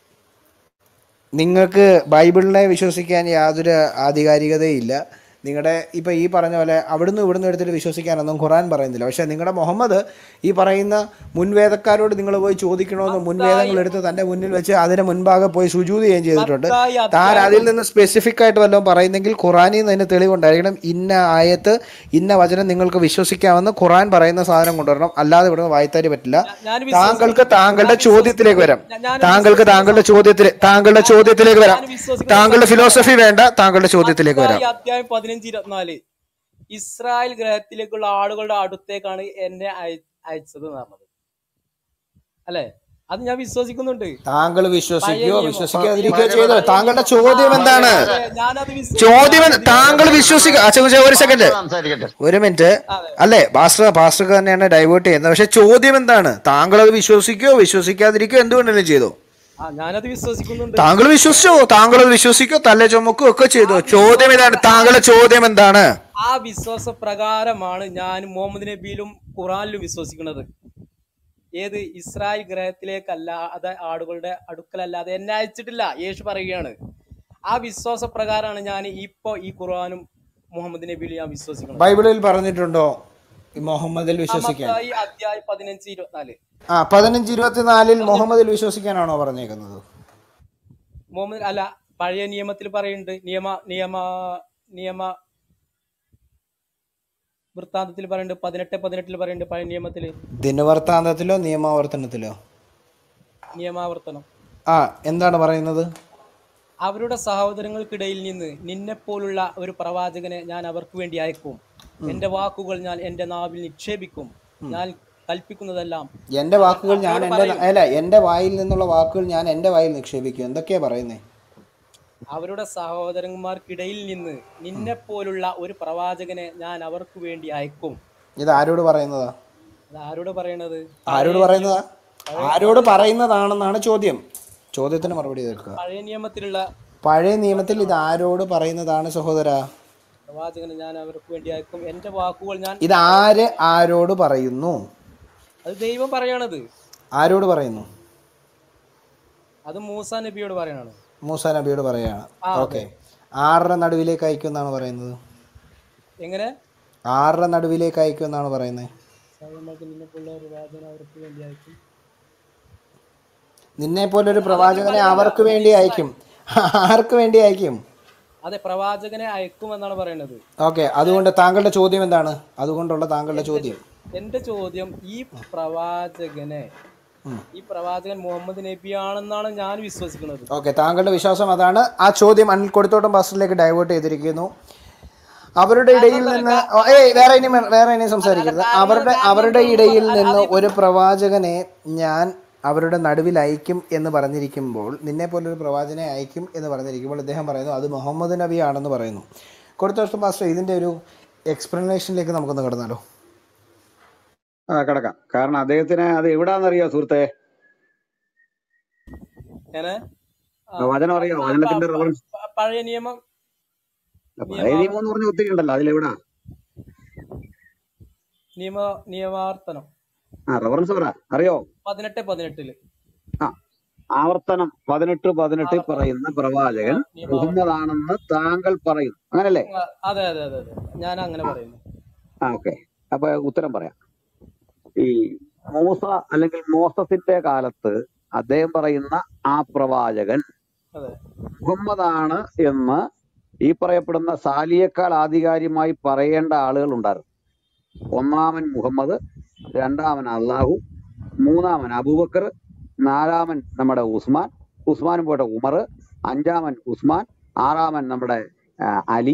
നിങ്ങൾക്ക് ബൈബിളിനെ വിശ്വസിക്കാൻ യാതൊരു ആധികാരികതയില്ല നിങ്ങളുടെ ഇപ്പം ഈ പറഞ്ഞ പോലെ അവിടുന്ന് ഇവിടുന്ന് എടുത്തിട്ട് വിശ്വസിക്കാനൊന്നും ഖുറാൻ പറയുന്നില്ല പക്ഷേ നിങ്ങളുടെ മുഹമ്മദ് ഈ പറയുന്ന മുൻവേദക്കാരോട് നിങ്ങൾ പോയി ചോദിക്കണമെന്ന് മുൻവേദങ്ങൾ എടുത്ത് തൻ്റെ മുന്നിൽ വെച്ച് അതിന് മുൻപാകെ പോയി സുജൂതി ചെയ്യുകയും ചെയ്തിട്ടുണ്ട് മത്തായി താൻ അധ്യായം അതിൽ നിന്ന് സ്പെസിഫിക് ആയിട്ട് വല്ലതും പറയുന്നെങ്കിൽ ഖുറാനിൽ നിന്ന് അതിന് തെളിവുണ്ടായിരിക്കണം ഇന്ന ആയത്ത് ഇന്ന വചനം നിങ്ങൾക്ക് വിശ്വസിക്കാമെന്ന് ഖുറാൻ പറയുന്ന സാധനം കൊണ്ടുവരണം അല്ലാതെ ഇവിടുന്ന് വായിത്താരി പറ്റില്ല ഞാൻ താങ്കൾക്ക് താങ്കളുടെ ചോദ്യത്തിലേക്ക് വരാം ഞാൻ- ഞാൻ താങ്കൾക്ക് താങ്കളുടെ ചോദ്യത്തിൽ താങ്കളുടെ ചോദ്യത്തിലേക്ക് വരാം താങ്കളുടെ ഫിലോസഫി വേണ്ട താങ്കളുടെ ചോദ്യത്തിലേക്ക് വരാം മത്തായി അധ്യായം പതിനഞ്ച് ഇരുപത്തിനാല് ഇസ്രായേൽ ഗ്രഹത്തിലേക്കുള്ള ആളുകളുടെ അടുത്തേക്കാണ് എന്നെ അയ- അയച്ചത് എന്ന് പറഞ്ഞത് അല്ലെ അത് ഞാൻ വിശ്വസിക്കുന്നുണ്ട് താങ്കൾ വിശ്വസിക്കുകയോ പഴയ നിയമം. വിശ്വസിക്കാതിരിക്കുകയോ ചെയ്തോ താങ്കളുടെ ചോദ്യം എന്താണ് ഞാനത് വിശ്വ- ചോദ്യം എന്ത്- താങ്കൾ വിശ്വസിക്കുക അച്ഛൻ കുഞ്ഞേ, ഒരു സെക്കൻഡ് സംസാരിക്കട്ടെ ഒരു മിനിറ്റ് അല്ലേ പാസ്റ്റർ പാസ്റ്റർക്ക് തന്നെയാണ് ഡൈവേർട്ട് ചെയ്യുന്നത് പക്ഷെ ചോദ്യം എന്താണ് താങ്കൾ അത് വിശ്വസിക്കുകയോ വിശ്വസിക്കാതിരിക്കുകയോ എന്തുകൊണ്ടെങ്കിലും ചെയ്തോ ആ ഞാനത് വിശ്വസിക്കുന്നുണ്ട് താങ്കൾ വിശ്വസിച്ചോ താങ്കൾ അത് വിശ്വസിക്കോ തല ചുമക്കോ ഒക്കെ ചെയ്തോ ചോദ്യം ഇതാണ് താങ്കളുടെ ചോദ്യം എന്താണ് ആ വിശ്വാസ പ്രകാരമാണ് ഞാൻ മുഹമ്മദ് നബിയിലും ഖുറാനിലും വിശ്വസിക്കുന്നത് ഏത് ഇസ്രായേൽ ഗ്രഹത്തിലേക്കല്ല അത് ആടുകളുടെ അടുക്കലല്ലാതെ എന്നെ അയച്ചിട്ടില്ല യേശു പറയുകയാണ് ആ വിശ്വാസ പ്രകാരമാണ് ഞാൻ ഇപ്പോ ഈ ഖുറാനും മുഹമ്മദ് നബിയിലും ഞാൻ വിശ്വസിക്കുന്നത് ബൈബിളിൽ പറഞ്ഞിട്ടുണ്ടോ ഈ മുഹമ്മദിൽ വിശ്വസിക്കാൻ മത്തായി അധ്യായം പതിനഞ്ച് ഇരുപത്തിനാല് ആ പതിനഞ്ച് ഇരുപത്തിനാലിൽ മുഹമ്മദിൽ വിശ്വസിക്കാനാണോ പറഞ്ഞേക്കുന്നത് മുഹമ്മദ് അല്ല പഴയ നിയമത്തിൽ പറയുന്നുണ്ട് നിയമ നിയമ നിയമ വൃത്താന്തത്തിൽ പറയുന്നുണ്ട് പതിനെട്ട് പതിനെട്ടിൽ പറയുന്നുണ്ട് പഴയ നിയമത്തില് ദിനവർത്താന്തത്തിലോ നിയമാവർത്തനത്തിലോ നിയമാവർത്തനം ആ എന്താണ് പറയുന്നത് അവരുടെ സഹോദരങ്ങൾക്കിടയിൽ നിന്ന് നിന്നെപ്പോലുള്ള ഒരു പ്രവാചകനെ ഞാൻ അവർക്ക് വേണ്ടി അയക്കും എന്റെ വാക്കുകൾ ഞാൻ എന്റെ നാവിൽ നിക്ഷേപിക്കും ഞാൻ കൽപ്പിക്കുന്നതെല്ലാം എന്റെ വാക്കുകൾ ഞാൻ അവരോട് എന്റെ പറയും. അല്ല എന്റെ വായിൽ നിന്നുള്ള വാക്കുകൾ ഞാൻ എന്റെ വായിൽ നിക്ഷേപിക്കും എന്തൊക്കെയാ പറയുന്നേ അവരുടെ സഹോദരന്മാർക്കിടയിൽ നിന്ന് നിന്നെപ്പോലുള്ള ഒരു പ്രവാചകനെ ഞാൻ അവർക്ക് വേണ്ടി അയക്കും ഇത് ആരോട് പറയുന്നതാ അത് ആരോട് പറയണത് ആരോട് പറയുന്നതാ ആരോട് പറയുന്നതാണെന്നാണ് ചോദ്യം ചോദ്യത്തിന് മറുപടി കേൾക്കുക പഴയ നിയമത്തിലുള്ള പഴയ നിയമത്തിൽ ഇത് ആരോട് പറയുന്നതാണ് സഹോദര പ്രവാചകനെ ഞാൻ അവർക്ക് വേണ്ടി അയക്കും എന്റെ വാക്കുകൾ ഞാൻ ഇത് ആര് ആരോട് പറയുന്നു അത് ദൈവം പറയണത് ആരോട് പറയുന്നു അത് മൂസ നബിയോട് പറയണത് മൂസ നബിയോട് പറയാണ് ആ, ഓക്കെ ആറര നടുവിലേക്ക് അയക്കും എന്നാണ് പറയുന്നത് എങ്ങനെ ആറര നടുവിലേക്ക് അയക്കും എന്നാണ് പറയുന്നത് സഹോദരന്മാർക്ക് നിന്നെപ്പോലുള്ള പ്രവാചകൻ അവർക്ക് വേണ്ടി അയക്കും നിന്നെ പോലൊരു പ്രവാചകനെ അവർക്ക് വേണ്ടി അയക്കും ആർക്ക് വേണ്ടി അയക്കും അതെ പ്രവാചകനെ അയക്കും എന്നാണ് പറയുന്നത് ഓക്കെ അതുകൊണ്ട് താങ്കളുടെ ചോദ്യം എന്താണ് അതുകൊണ്ടുള്ള താങ്കളുടെ ചോദ്യം എന്റെ ചോദ്യം ഈ പ്രവാചകനെ ഉം. ഈ പ്രവാചകൻ മുഹമ്മദ് നബിയാണെന്നാണ് ഞാൻ വിശ്വസിക്കുന്നത് ഓക്കെ താങ്കളുടെ വിശ്വാസം അതാണ് ആ ചോദ്യം അനിൽ കൊടുത്തോട്ടം പാസ്റ്ററിലേക്ക് ഡൈവേർട്ട് ചെയ്തിരിക്കുന്നു അവരുടെ ഇടയിൽ നിന്ന് ഓ, ഏയ് വേറെ ഇനി മേ- വേറെ ഇനി സംസാരിക്കരുത് അവരുടെ അവരുടെ ഇടയിൽ നിന്ന് ഒരു പ്രവാചകനെ ഞാൻ അവരുടെ നടുവിൽ അയക്കും എന്ന് പറഞ്ഞിരിക്കുമ്പോൾ നിന്നെ പോലൊരു പ്രവാചകനെ അയക്കും എന്ന് പറഞ്ഞിരിക്കുമ്പോൾ ഇദ്ദേഹം പറയുന്നു അത് മുഹമ്മദ് നബി ആണെന്ന് പറയുന്നു കൊടുത്തോട്ടം പാസ്റ്റർ ഇതിന്റെ ഒരു എക്സ്പ്ലനേഷനിലേക്ക് നമുക്കൊന്ന് കടന്നാലോ ആ കിടക്കാം കാരണം അദ്ദേഹത്തിന് അത് എവിടാന്നറിയോ സുഹൃത്തെ എങ്ങനെ വചനം അറിയോ വചനത്തിന്റെ റെഫറൻസ് പ- പഴയ നിയമം പഴയ നിയമം എന്ന് പറഞ്ഞ ഒത്തിരി ഉണ്ടല്ലോ അതിലെവിടാ നിയമ നിയമാവർത്തനം ആ റെഫറൻസ് പറ അറിയോ പതിനെട്ട് പതിനെട്ടില് ആ ആവർത്തനം പതിനെട്ട് പതിനെട്ടിൽ പറയുന്ന പ്രവാചകൻ മുഹമ്മദ് ആണെന്ന് താങ്കൾ പറയുന്നു അങ്ങനല്ലേ ആ, അതെ അതെ അതെ അതെ ഞാൻ അങ്ങനെ പറയുന്നു ആ ഓക്കെ അപ്പൊ ഉത്തരം പറയാം ഈ മൂസ അല്ലെങ്കിൽ മോസസിന്റെ കാലത്ത് അദ്ദേഹം പറയുന്ന ആ പ്രവാചകൻ അതെ മുഹമ്മദാണ് എന്ന് ഈ പറയപ്പെടുന്ന സാലിയേക്കാൾ ആധികാരികമായി പറയേണ്ട ആളുകൾ ഉണ്ടായിരുന്നു ഒന്നാമൻ മുഹമ്മദ് രണ്ടാമൻ അള്ളാഹു മൂന്നാമൻ അബൂബക്കർ നാലാമൻ നമ്മുടെ ഉസ്മാൻ ഉസ്മാൻ പോട്ടെ ഉമർ അഞ്ചാമൻ ഉസ്മാൻ ആറാമൻ നമ്മുടെ ആ, അലി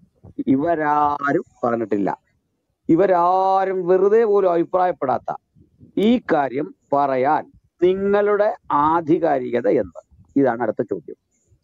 ഇവരാരും പറഞ്ഞിട്ടില്ല ഇവരാരും വെറുതെ പോലും അഭിപ്രായപ്പെടാത്ത ഈ കാര്യം പറയാൻ നിങ്ങളുടെ ആധികാരികത എന്ത് ഇതാണ് അടുത്ത ചോദ്യം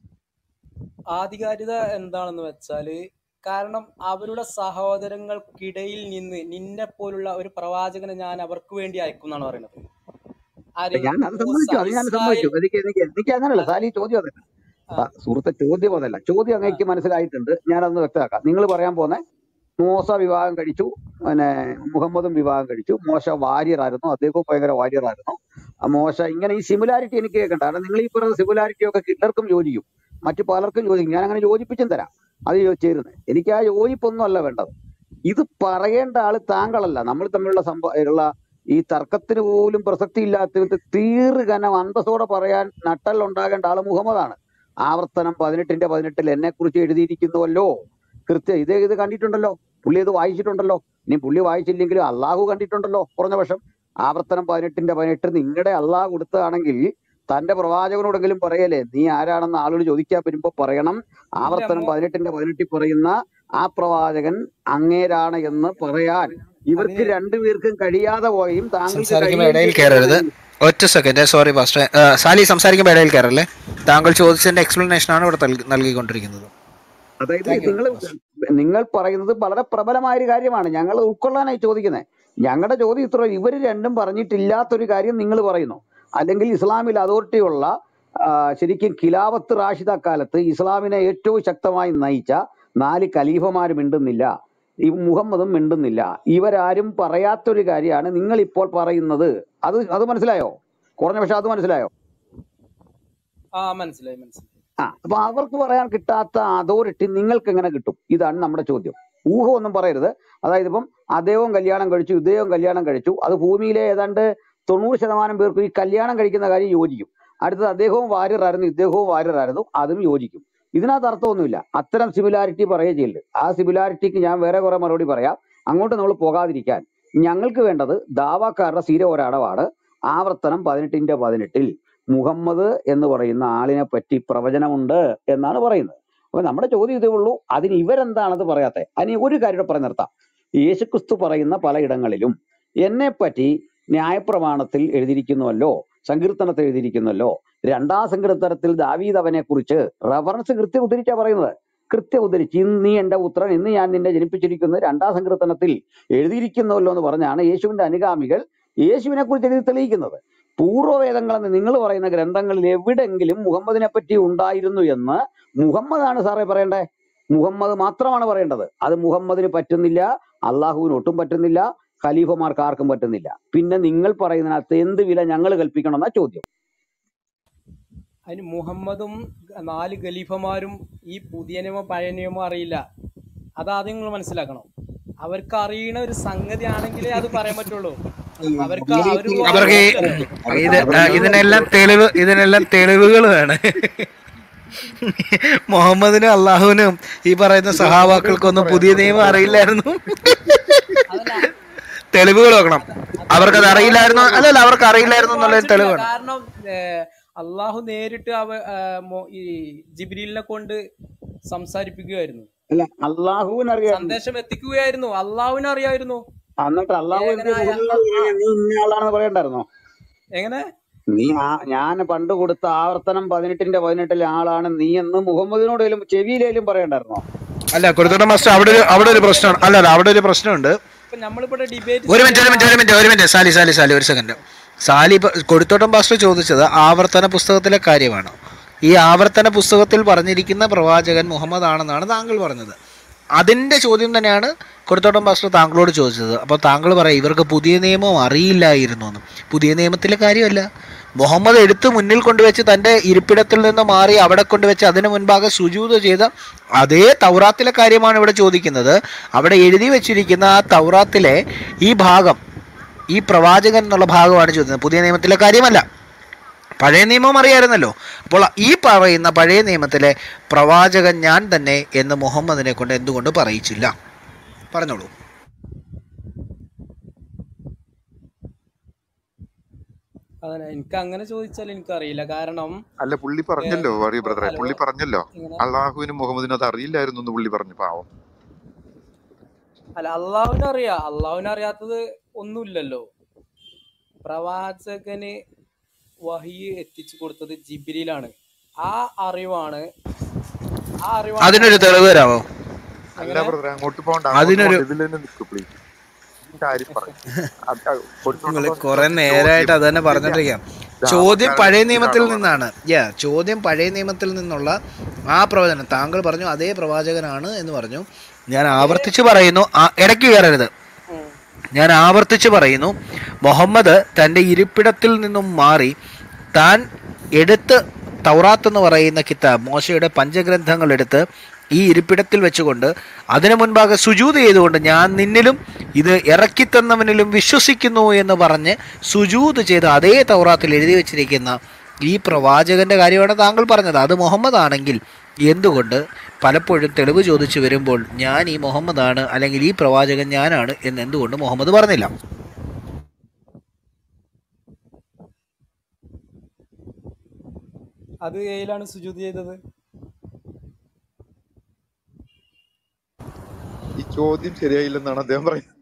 ആധികാരികത എന്താണെന്ന് വെച്ചാല് കാരണം അവരുടെ സഹോദരങ്ങൾക്കിടയിൽ നിന്ന് നിന്നെ പോലുള്ള ഒരു പ്രവാചകനെ ഞാൻ അവർക്ക് വേണ്ടി അയക്കും എന്നാണ് പറയുന്നത് ആര് ഞാൻ അത് മൂസ സമ്മതിച്ചു അത് ഞാൻ സമ്മതിച്ചു ഇസ്രായേൽ എനിക്ക് എനിക്ക് എനിക്ക് അങ്ങനല്ല സാലി ചോദ്യം അതല്ല ആ, സുഹൃത്തെ ചോദ്യം അതല്ല ചോദ്യം അങ്ങേക്ക് മനസ്സിലായിട്ടുണ്ട് ഞാനതൊന്ന് വ്യക്തമാക്കാം നിങ്ങൾ പറയാൻ പോന്നെ മോശ വിവാഹം കഴിച്ചു പിന്നെ മുഹമ്മദും വിവാഹം കഴിച്ചു മോശ വാര്യർ ആയിരുന്നു അദ്ദേഹവും ഭയങ്കര വാര്യർ ആയിരുന്നു ആ മോശ ഇങ്ങനെ ഈ സിമിലാരിറ്റി എനിക്ക് കേൾക്കണ്ട കാരണം നിങ്ങൾ ഈ പറയുന്ന സിമിലാരിറ്റി ഒക്കെ കില്ലർക്കും യോജിക്കും മറ്റു പലർക്കും യോജിക്കും ഞാൻ അങ്ങനെ യോജിപ്പിച്ചും തരാം അത് യോ- ചേരുന്നത് എനിക്ക് ആ യോജിപ്പൊന്നും അല്ല വേണ്ടത് ഇത് പറയേണ്ട ആള് താങ്കളല്ല നമ്മൾ തമ്മിലുള്ള സംഭവ ഉള്ള ഈ തർക്കത്തിന് പോലും പ്രസക്തി ഇല്ലാത്ത തീർഘനം അന്തസ്സോടെ പറയാൻ നട്ടൽ ഉണ്ടാകേണ്ട ആള് മുഹമ്മദാണ് ആവർത്തനം പതിനെട്ടിന്റെ പതിനെട്ടിൽ എന്നെ കുറിച്ച് എഴുതിയിരിക്കുന്നുവല്ലോ കൃത്യം ഇത് ഇത് കണ്ടിട്ടുണ്ടല്ലോ പുള്ളി ഇത് വായിച്ചിട്ടുണ്ടല്ലോ ഇനി പുള്ളി വായിച്ചില്ലെങ്കിലും അള്ളാഹു കണ്ടിട്ടുണ്ടല്ലോ കുറഞ്ഞ പക്ഷം ആവർത്തനം പതിനെട്ടിന്റെ പതിനെട്ട് നിങ്ങളുടെ അള്ളാഹ് കൊടുത്തതാണെങ്കിൽ തന്റെ പ്രവാചകനോടെങ്കിലും പറയലേ നീ ആരാണെന്ന് ആളുകൾ ചോദിക്കാൻ വരുമ്പോ പറയണം ആവർത്തനം പതിനെട്ടിന്റെ പതിനെട്ടിൽ പറയുന്ന ആ പ്രവാചകൻ അങ്ങേരാണ് എന്ന് പറയാൻ ഇവർക്ക് രണ്ടുപേർക്കും കഴിയാതെ പോയും താങ്കൾക്ക് സംസാരിക്കുമ്പോൾ ഇടയിൽ കഴിയുകയും കയറരുത് ഒറ്റ സെക്കൻഡ് സോറി പാസ്റ്റർ സാലി സംസാരിക്കുമ്പോൾ ഇടയിൽ കയറല്ലേ താങ്കൾ ചോദിച്ചതിന്റെ എക്സ്പ്ലനേഷൻ ആണ് ഇവിടെ നൽകി- നൽകിക്കൊണ്ടിരിക്കുന്നത് അതായത് നിങ്ങൾ നിങ്ങൾ പറയുന്നത് വളരെ പ്രബലമായ ഒരു കാര്യമാണ് ഞങ്ങൾ ഉൾക്കൊള്ളാനായി ചോദിക്കുന്നത് ഞങ്ങളുടെ ചോദ്യം ഇത്ര ഇവർ രണ്ടും പറഞ്ഞിട്ടില്ലാത്തൊരു കാര്യം നിങ്ങൾ പറയുന്നു അല്ലെങ്കിൽ ഇസ്ലാമിൽ അതോറിറ്റി ഉള്ള ആ, ശരിക്കും ഖിലാഫത്ത് റാഷിദ കാലത്ത് ഇസ്ലാമിനെ ഏറ്റവും ശക്തമായി നയിച്ച നാല് ഖലീഫമാരും മിണ്ടുന്നില്ല ഈ മുഹമ്മദും മിണ്ടുന്നില്ല ഇവരാരും പറയാത്തൊരു കാര്യമാണ് നിങ്ങൾ ഇപ്പോൾ പറയുന്നത് അത് അത് മനസ്സിലായോ കുറഞ്ഞ പക്ഷെ അത് മനസ്സിലായോ ആ മനസ്സിലായി മനസ്സിലായി ആ അപ്പൊ അവർക്ക് പറയാൻ കിട്ടാത്ത അതോറിറ്റി നിങ്ങൾക്ക് എങ്ങനെ കിട്ടും ഇതാണ് നമ്മുടെ ചോദ്യം ഊഹം ഒന്നും പറയരുത് അതായത് ഇപ്പം അദ്ദേഹവും കല്യാണം കഴിച്ചു ഇദ്ദേഹവും കല്യാണം കഴിച്ചു അത് ഭൂമിയിലെ ഏതാണ്ട് തൊണ്ണൂറ് ശതമാനം പേർക്ക് ഈ കല്യാണം കഴിക്കുന്ന കാര്യം യോജിക്കും അടുത്തത് അദ്ദേഹവും വാര്യറായിരുന്നു ഇദ്ദേഹവും വാര്യറായിരുന്നു അതും യോജിക്കും ഇതിനകത്ത് അർത്ഥമൊന്നുമില്ല അത്തരം സിമിലാരിറ്റി പറയുകയും ചെയ്യരുത് ആ സിമിലാരിറ്റിക്ക് ഞാൻ വേറെ കുറെ മറുപടി പറയാം അങ്ങോട്ട് നമ്മൾ പോകാതിരിക്കാൻ ഞങ്ങൾക്ക് വേണ്ടത് ദാവാക്കാരുടെ സ്ഥിര ഒരടവാണ് ആവർത്തനം പതിനെട്ടിന്റെ പതിനെട്ടിൽ മുഹമ്മദ് എന്ന് പറയുന്ന ആളിനെ പറ്റി പ്രവചനമുണ്ട് എന്നാണ് പറയുന്നത് അപ്പൊ നമ്മുടെ ചോദ്യം ഇതേ ഉള്ളൂ അതിന് ഇവരെന്താണത് പറയാത്തെ അതിന് ഒരു കാര്യം കൂടെ പറഞ്ഞു നിർത്താം യേശുക്രിസ്തു പറയുന്ന പലയിടങ്ങളിലും എന്നെ പറ്റി ന്യായപ്രമാണത്തിൽ എഴുതിയിരിക്കുന്നുവല്ലോ സങ്കീർത്തനത്തിൽ എഴുതിയിരിക്കുന്നല്ലോ രണ്ടാം സങ്കീർത്തനത്തിൽ ദാവീദ് അവനെ കുറിച്ച് റഫറൻസ് കൃത്യം ഉദ്ധരിച്ചാ പറയുന്നത് കൃത്യം ഉദ്ധരിച്ച് ഇന്ന് നീ എന്റെ പുത്രൻ ഇന്ന് ഞാൻ നിന്നെ ജനിപ്പിച്ചിരിക്കുന്നത് രണ്ടാം സങ്കീർത്തനത്തിൽ എഴുതിയിരിക്കുന്നുവല്ലോ എന്ന് പറഞ്ഞാണ് യേശുവിന്റെ അനുഗാമികൾ യേശുവിനെ കുറിച്ച് എഴുതി തെളിയിക്കുന്നത് പൂർവ്വവേദങ്ങളെന്ന് നിങ്ങൾ പറയുന്ന ഗ്രന്ഥങ്ങളിൽ എവിടെങ്കിലും മുഹമ്മദിനെ പറ്റി ഉണ്ടായിരുന്നു എന്ന് മുഹമ്മദാണ് സാറേ പറയണ്ടേ മുഹമ്മദ് മാത്രമാണ് പറയേണ്ടത് അത് മുഹമ്മദിന് പറ്റുന്നില്ല അള്ളാഹുവിന് ഒട്ടും പറ്റുന്നില്ല ഖലീഫമാർക്ക് ആർക്കും പറ്റുന്നില്ല പിന്നെ നിങ്ങൾ പറയുന്നതിനകത്ത് എന്ത് വില ഞങ്ങൾ കൽപ്പിക്കണം എന്നാ ചോദ്യം അതിന് മുഹമ്മദും നാല് ഖലീഫമാരും ഈ പുതിയ നിയമം പഴയ നിയമം അറിയില്ല അതാദ്യം നിങ്ങൾ മനസ്സിലാക്കണം അവർക്ക് അറിയണ ഒരു സംഗതി ആണെങ്കിലേ അത് പറയാൻ പറ്റുള്ളൂ അവർക്ക് അവര് അവർക്ക് ഈ- ഇത് ആ, ഇതിനെല്ലാം തെളിവ് ഇതിനെല്ലാം തെളിവുകൾ വേണം മുഹമ്മദിനും അള്ളാഹുവിനും ഈ പറയുന്ന സഹാബാക്കൾക്കൊന്നും പുതിയ നിയമം അറിയില്ലായിരുന്നു തെളിവുകൾ വെക്കണം അവർക്കത് അറിയില്ലായിരുന്നു അല്ലല്ല അവർക്ക് അറിയില്ലായിരുന്നു എന്നുള്ള തെളിവ് വേണം കാരണം ഏഹ്, അള്ളാഹു നേരിട്ട് അവ ഏഹ്, മോ- ഈ ജിബ്രീലിനെ കൊണ്ട് സംസാരിപ്പിക്കുകയായിരുന്നു അല്ല അള്ളാഹുവിന് അറിയാം സന്ദേശം എത്തിക്കുകയായിരുന്നു അള്ളാഹുവിനെ അറിയായിരുന്നു എന്നിട്ട് അള്ളാഹു എന്ത് ഏകനായ മുഹമ്മദ് നീ ഇന്ന ആളാണെന്ന് പറയണ്ടായിരുന്നോ എങ്ങനെ നീ ആ ഞാൻ പണ്ട് കൊടുത്ത ആവർത്തനം പതിനെട്ടിന്റെ പതിനെട്ടിലെ ആളാണ് നീ എന്ന് മുഹമ്മദിനോടേലും ചെവിയിലേലും പറയണ്ടായിരുന്നോ അല്ല കൊടുത്തോട്ട മാസ്റ്റർ അവിടെ ഒരു അവിടെ ഒരു പ്രശ്നമാണ് അല്ല അല്ല അവിടെ ഒരു പ്രശ്നമുണ്ട് ഇപ്പൊ നമ്മളിവിടെ ഡിബേറ്റ് ഒരു മിനിറ്റ് ഒരു മിനിറ്റ് ഒരു മിനിറ്റ് ഒരു മിനിറ്റ് സാലി സാലി സാലി ഒരു സെക്കൻഡ് സാലി ഇപ്പൊ കൊടുത്തോട്ടം പാസ്റ്റർ ചോദിച്ചത് ആവർത്തന പുസ്തകത്തിലെ കാര്യമാണ് ഈ ആവർത്തന പുസ്തകത്തിൽ പറഞ്ഞിരിക്കുന്ന പ്രവാചകൻ മുഹമ്മദ് ആണെന്നാണ് താങ്കൾ പറഞ്ഞത് അതിന്റെ ചോദ്യം തന്നെയാണ് കൊടുത്തോട്ടം പാസ്റ്റർ താങ്കളോട് ചോദിച്ചത് അപ്പോൾ താങ്കൾ പറയാം ഇവർക്ക് പുതിയ നിയമം അറിയില്ലായിരുന്നു എന്ന് പുതിയ നിയമത്തിലെ കാര്യമല്ല മുഹമ്മദ് എടുത്ത് മുന്നിൽ കൊണ്ടുവച്ച് തൻ്റെ ഇരിപ്പിടത്തിൽ നിന്ന് മാറി അവിടെ കൊണ്ടുവച്ച് അതിനു മുൻപാകെ സുജൂത് ചെയ്ത അതേ തൗറാത്തിലെ കാര്യമാണ് ഇവിടെ ചോദിക്കുന്നത് അവിടെ എഴുതി വെച്ചിരിക്കുന്ന ആ തൗറാത്തിലെ ഈ ഭാഗം ഈ പ്രവാചകൻ എന്നുള്ള ഭാഗമാണ് ചോദിക്കുന്നത് പുതിയ നിയമത്തിലെ കാര്യമല്ല പഴയ നിയമം അറിയായിരുന്നല്ലോ അപ്പോൾ ഈ പറയുന്ന പഴയ നിയമത്തിലെ പ്രവാചകൻ ഞാൻ തന്നെ എന്ന് മുഹമ്മദിനെ കൊണ്ട് എന്തുകൊണ്ട് പറയിച്ചില്ല പറഞ്ഞോളൂ അതന്നെ എനിക്ക് അങ്ങനെ ചോദിച്ചാൽ എനിക്കറിയില്ല കാരണം അല്ല പുള്ളി പറഞ്ഞല്ലോ ഏഹ്, വറി ബ്രദറെ ഹലോ പുള്ളി പറഞ്ഞല്ലോ ഇങ്ങനെ അള്ളാഹുവിനും മുഹമ്മദിനും അത് അറിയില്ലായിരുന്നു എന്ന് പുള്ളി പറഞ്ഞു പാവം അല്ല അള്ളാഹുവിനെ അറിയാം അള്ളാഹുവിനെ അറിയാത്തത് ഒന്നുമില്ലല്ലോ പ്രവാചകന് വഹി എത്തിച്ചു കൊടുത്തത് ജിബിരിയിലാണ് ആ അറിവാണ് ആ അറിവാണ് അതിനൊരു തെളിവ് തരാമോ അല്ല എങ്ങനെ ബ്രദറെ അങ്ങോട്ട് പോകണ്ട അങ്ങോട്ട് അതിനൊരു പോകണ്ട ഇതിൽ തന്നെ നിൽക്കൂ പ്ലീസ് കാര്യം പറയും നിങ്ങൾ കുറെ നേരമായിട്ട് അത് തന്നെ പറഞ്ഞോണ്ടിരിക്കാം ചോദ്യം പഴയ നിയമത്തിൽ നിന്നാണ് യാ ചോദ്യം പഴയ നിയമത്തിൽ നിന്നുള്ള ആ പ്രവചനം താങ്കൾ പറഞ്ഞു അതേ പ്രവാചകനാണ് എന്ന് പറഞ്ഞു ഞാൻ ആവർത്തിച്ച് പറയുന്നു ആ- ഇടയ്ക്ക് കയറരുത് ഞാൻ ആവർത്തിച്ച് പറയുന്നു മുഹമ്മദ് തൻ്റെ ഇരിപ്പിടത്തിൽ നിന്നും മാറി താൻ എടുത്ത് തൗറാത്ത് എന്ന് പറയുന്ന കിതാബ് മോശയുടെ പഞ്ചഗ്രന്ഥങ്ങൾ എടുത്ത് ഈ ഇരിപ്പിടത്തിൽ വെച്ചുകൊണ്ട് അതിനു മുൻപാകെ സുജൂത് ചെയ്തുകൊണ്ട് ഞാൻ നിന്നിലും ഇത് ഇറക്കിത്തന്നവനിലും വിശ്വസിക്കുന്നു എന്ന് പറഞ്ഞ് സുജൂത് ചെയ്ത് അതേ തൗറാത്തിൽ എഴുതി വെച്ചിരിക്കുന്ന ഈ പ്രവാചകന്റെ കാര്യമാണ് താങ്കൾ പറഞ്ഞത് അത് മുഹമ്മദ് ആണെങ്കിൽ എന്തുകൊണ്ട് പലപ്പോഴും തെളിവ് ചോദിച്ചു വരുമ്പോൾ ഞാൻ ഈ മുഹമ്മദാണ് അല്ലെങ്കിൽ ഈ പ്രവാചകൻ ഞാനാണ് എന്ന് എന്തുകൊണ്ട് മുഹമ്മദ് പറഞ്ഞില്ല അത് ഏയിലാണ് സുജൂത് ചെയ്തത് ഈ ചോദ്യം ശരിയായില്ലെന്നാണ് അദ്ദേഹം പറയുന്നത്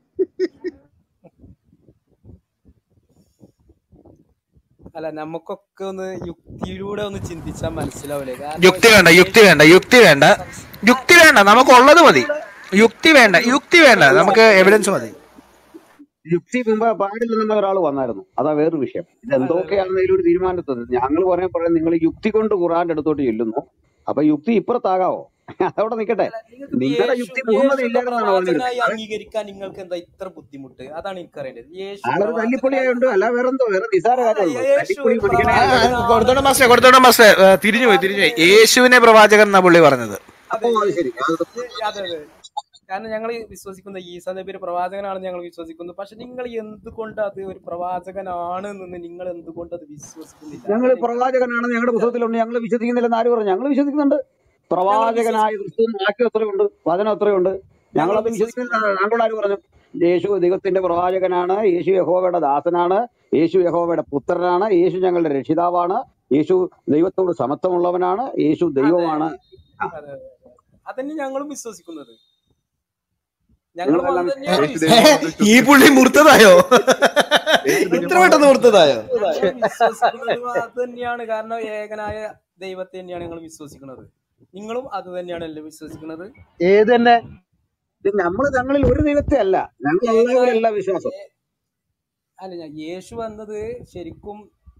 അല്ല നമുക്കൊക്കെ ഒന്ന് യുക്തിയിലൂടെ ഒന്ന് ചിന്തിച്ചാൽ മനസ്സിലാവില്ലേ കാരണം യുക്തി വേണ്ട യുക്തി വേണ്ട യുക്തി വേണ്ട യുക്തി വേണ്ട നമുക്കുള്ളത് മതി യുക്തി വേണ്ട യുക്തി വേണ്ട നമുക്ക് എവിഡൻസ് മതി യുക്തി മുമ്പ് പാടില്ലെന്നുള്ള ഒരാൾ വന്നായിരുന്നു അതാ വേറൊരു വിഷയം ഇത് എന്തൊക്കെയാണെന്നതിൽ ഒരു തീരുമാനത്തത് ഞങ്ങൾ പറയാൻ പറയാം നിങ്ങൾ യുക്തി കൊണ്ട് ഖുറാന്റെ അടുത്തോട്ട് ചെല്ലുന്നു അപ്പൊ യുക്തി ഇപ്പുറത്താകാവോ അതവിടെ നിൽക്കട്ടെ നിങ്ങളുടെ യേശു യുക്തി മുഹമ്മദ് യേശുവിനെ ഇല്ലായിരുന്നാണ് പ്രവാചകനായി പറഞ്ഞിരുന്നത് അംഗീകരിക്കാൻ നിങ്ങൾക്ക് എന്താ ഇത്ര ബുദ്ധിമുട്ട് അതാണ് എനിക്കറിയേണ്ടത് യേശു ആളൊരു പ്രവാചകനായി തല്ലിപ്പൊളിയായുണ്ട് അല്ല വേറെന്തോ വേറെ നിസാര കാര്യമുള്ളൂ യേശു തല്ലിപ്പൊളി പഠിക്കണേ കൊടുത്തോണം മാസ്റ്റേ കൊടുത്തോണം മാസ്റ്റേ ഏ, തിരിഞ്ഞു പോയി തിരിഞ്ഞു പോയി യേശുവിനെ പ്രവാചകൻ എന്നാ പുള്ളി പറഞ്ഞത് അതെ അതെ അതെ കാരണം ഞങ്ങൾ വിശ്വസിക്കുന്ന ഈസാ നബി ഒരു പ്രവാചകനാണെന്ന് ഞങ്ങൾ വിശ്വസിക്കുന്നു പക്ഷെ നിങ്ങൾ എന്തുകൊണ്ട് അത് ഒരു പ്രവാചകനാണ് എന്ന് നിങ്ങൾ എന്തുകൊണ്ട് അത് വിശ്വസിക്കുന്നില്ല ഞങ്ങൾ പ്രവാചകനാണെന്ന് ഞങ്ങളുടെ പുസ്തകത്തിലുണ്ട് ഞങ്ങൾ വിശ്വസിക്കുന്നില്ലെന്ന് ആര് പറഞ്ഞു ഞങ്ങൾ വിശ്വസിക്കുന്നുണ്ട് പ്രവാചകനായ ക്രിസ്തു വാക്യം എത്രയുണ്ട് വചനം എത്രയുണ്ട് ഞങ്ങളത് വിശ്വസിക്കുന്നില്ല താങ്കളോട് ആര് പറഞ്ഞു യേശു ദൈവത്തിന്റെ പ്രവാചകനാണ് യേശു യഹോവയുടെ ദാസനാണ് യേശു യഹോവയുടെ പുത്രനാണ് യേശു ഞങ്ങളുടെ രക്ഷിതാവാണ് യേശു ദൈവത്തോട് സമത്വമുള്ളവനാണ് യേശു ദൈവമാണ് അതെ അതെ അതെ. അതന്നെ ഞങ്ങളും വിശ്വസിക്കുന്നത് ഞങ്ങൾ നിങ്ങളെല്ലാം അത് തന്നെയാണ് യേശു വിശ്വസിക്കുന്നത് ദൈവമാണെന്ന് ഈ പുള്ളി മുർത്തതായോ ഇത്ര പെട്ടെന്ന് മുർത്തതായോ ഞങ്ങൾ വിശ്വസിക്കുന്നത് അത് തന്നെയാണ് കാരണം ഏകനായ ദൈവത്തെ തന്നെയാണ് ഞങ്ങൾ വിശ്വസിക്കുന്നത് നിങ്ങളും അത് തന്നെയാണല്ലോ വിശ്വസിക്കുന്നത് ഏത് തന്നെ നമ്മൾ ഞങ്ങളിൽ ഒരു ദൈവത്തെ അല്ല ഞങ്ങൾ ഏകനായ അല്ലാഹുവിലല്ല വിശ്വാസം ഏ- അല്ല ഞാൻ യേശു വന്നത് ശരിക്കും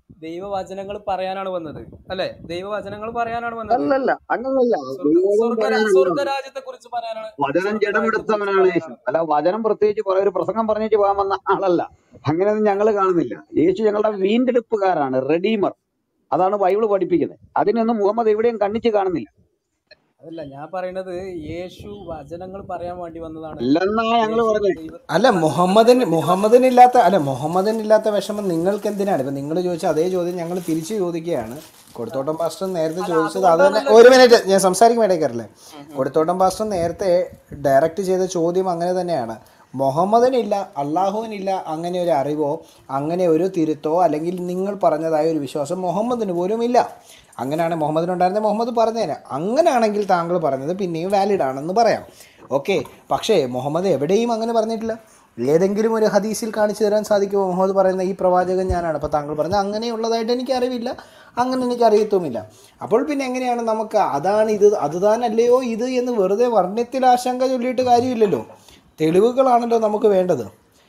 ദൈവവചനങ്ങൾ പറയാനാണ് വന്നത് അല്ലെ ദൈവവചനങ്ങൾ പറയാനാണ് വന്നത് അല്ലല്ല അങ്ങനല്ല സ്വർഗ ദൈവം സ്വർഗ പറയാനാണ് വന്നത് സ്വർഗരാജ്യത്തെ കുറിച്ച് പറയാനാണ് വചനം സ്വർഗരാജ്യത്തെ കുറിച്ച് ജഡമെടുത്തവനാണ് യേശു പറയാനാണ് അല്ല വചനം പ്രത്യേകിച്ച് കുറെ ഒരു പ്രസംഗം പറഞ്ഞിട്ട് പോകാൻ വന്ന ആളല്ല അങ്ങനെയൊന്നും ഞങ്ങൾ കാണുന്നില്ല യേശു ഞങ്ങളുടെ വീണ്ടെടുപ്പുകാരാണ് റെഡീമർ അതാണ് ബൈബിൾ പഠിപ്പിക്കുന്നത് അതിനൊന്നും മുഹമ്മദ് എവിടെയും കണ്ണിച്ച് കാണുന്നില്ല അതല്ല ഞാൻ പറയുന്നത് യേശു വചനങ്ങൾ പറയാൻ വേണ്ടി വന്നതാണ് അല്ലെന്നാ ഞങ്ങൾ യേശു പറഞ്ഞത് ദൈവ അല്ല മുഹമ്മദിന് മുഹമ്മദിനില്ലാത്ത അല്ല മുഹമ്മദിനില്ലാത്ത വിഷമം നിങ്ങൾക്ക് എന്തിനാണ് ഇപ്പം നിങ്ങൾ ചോദിച്ച അതേ ചോദ്യം ഞങ്ങൾ തിരിച്ചു ചോദിക്കുകയാണ് കൊടുത്തോട്ടം പാസ്റ്റർ നേരത്തെ അല്ല ചോദിച്ചത് അത് തന്നെ അതുകൊണ്ടാണല്ലോ ഒരു മിനിറ്റ് ഞാൻ സംസാരിക്കും ഇടയ്ക്കറില്ലേ കൊടുത്തോട്ടം പാസ്റ്റർ നേരത്തെ ഡയറക്റ്റ് ചെയ്ത ചോദ്യം അങ്ങനെ തന്നെയാണ് മുഹമ്മദിനില്ല അള്ളാഹുവിനില്ല അങ്ങനെ ഒരു അറിവോ അങ്ങനെ ഒരു തിരുത്തോ അല്ലെങ്കിൽ നിങ്ങൾ പറഞ്ഞതായ ഒരു വിശ്വാസം മുഹമ്മദിന് പോലും ഇല്ല അങ്ങനെയാണ് മുഹമ്മദിനുണ്ടായിരുന്ന മുഹമ്മദ് പറഞ്ഞേനെ അങ്ങനെയാണെങ്കിൽ താങ്കൾ പറഞ്ഞത് പിന്നെയും വാലിഡ് ആണെന്ന് പറയാം ഓക്കെ പക്ഷേ മുഹമ്മദ് എവിടെയും അങ്ങനെ പറഞ്ഞിട്ടില്ല ഏതെങ്കിലും ഒരു ഹദീസിൽ കാണിച്ചു തരാൻ സാധിക്കുമോ മുഹമ്മദ് പറയുന്ന ഈ പ്രവാചകൻ ഞാനാണ് അപ്പോൾ താങ്കൾ പറഞ്ഞ അങ്ങനെയുള്ളതായിട്ട് എനിക്ക് അറിവില്ല അങ്ങനെ എനിക്ക് അറിയത്തുമില്ല അപ്പോൾ പിന്നെ എങ്ങനെയാണ് നമുക്ക് അതാണ് ഇത് അതുതാനല്ലയോ ഇത് എന്ന് വെറുതെ വർണ്ണത്തിൽ ആശങ്ക ചൊല്ലിയിട്ട് കാര്യമില്ലല്ലോ തെളിവുകളാണല്ലോ നമുക്ക് വേണ്ടത്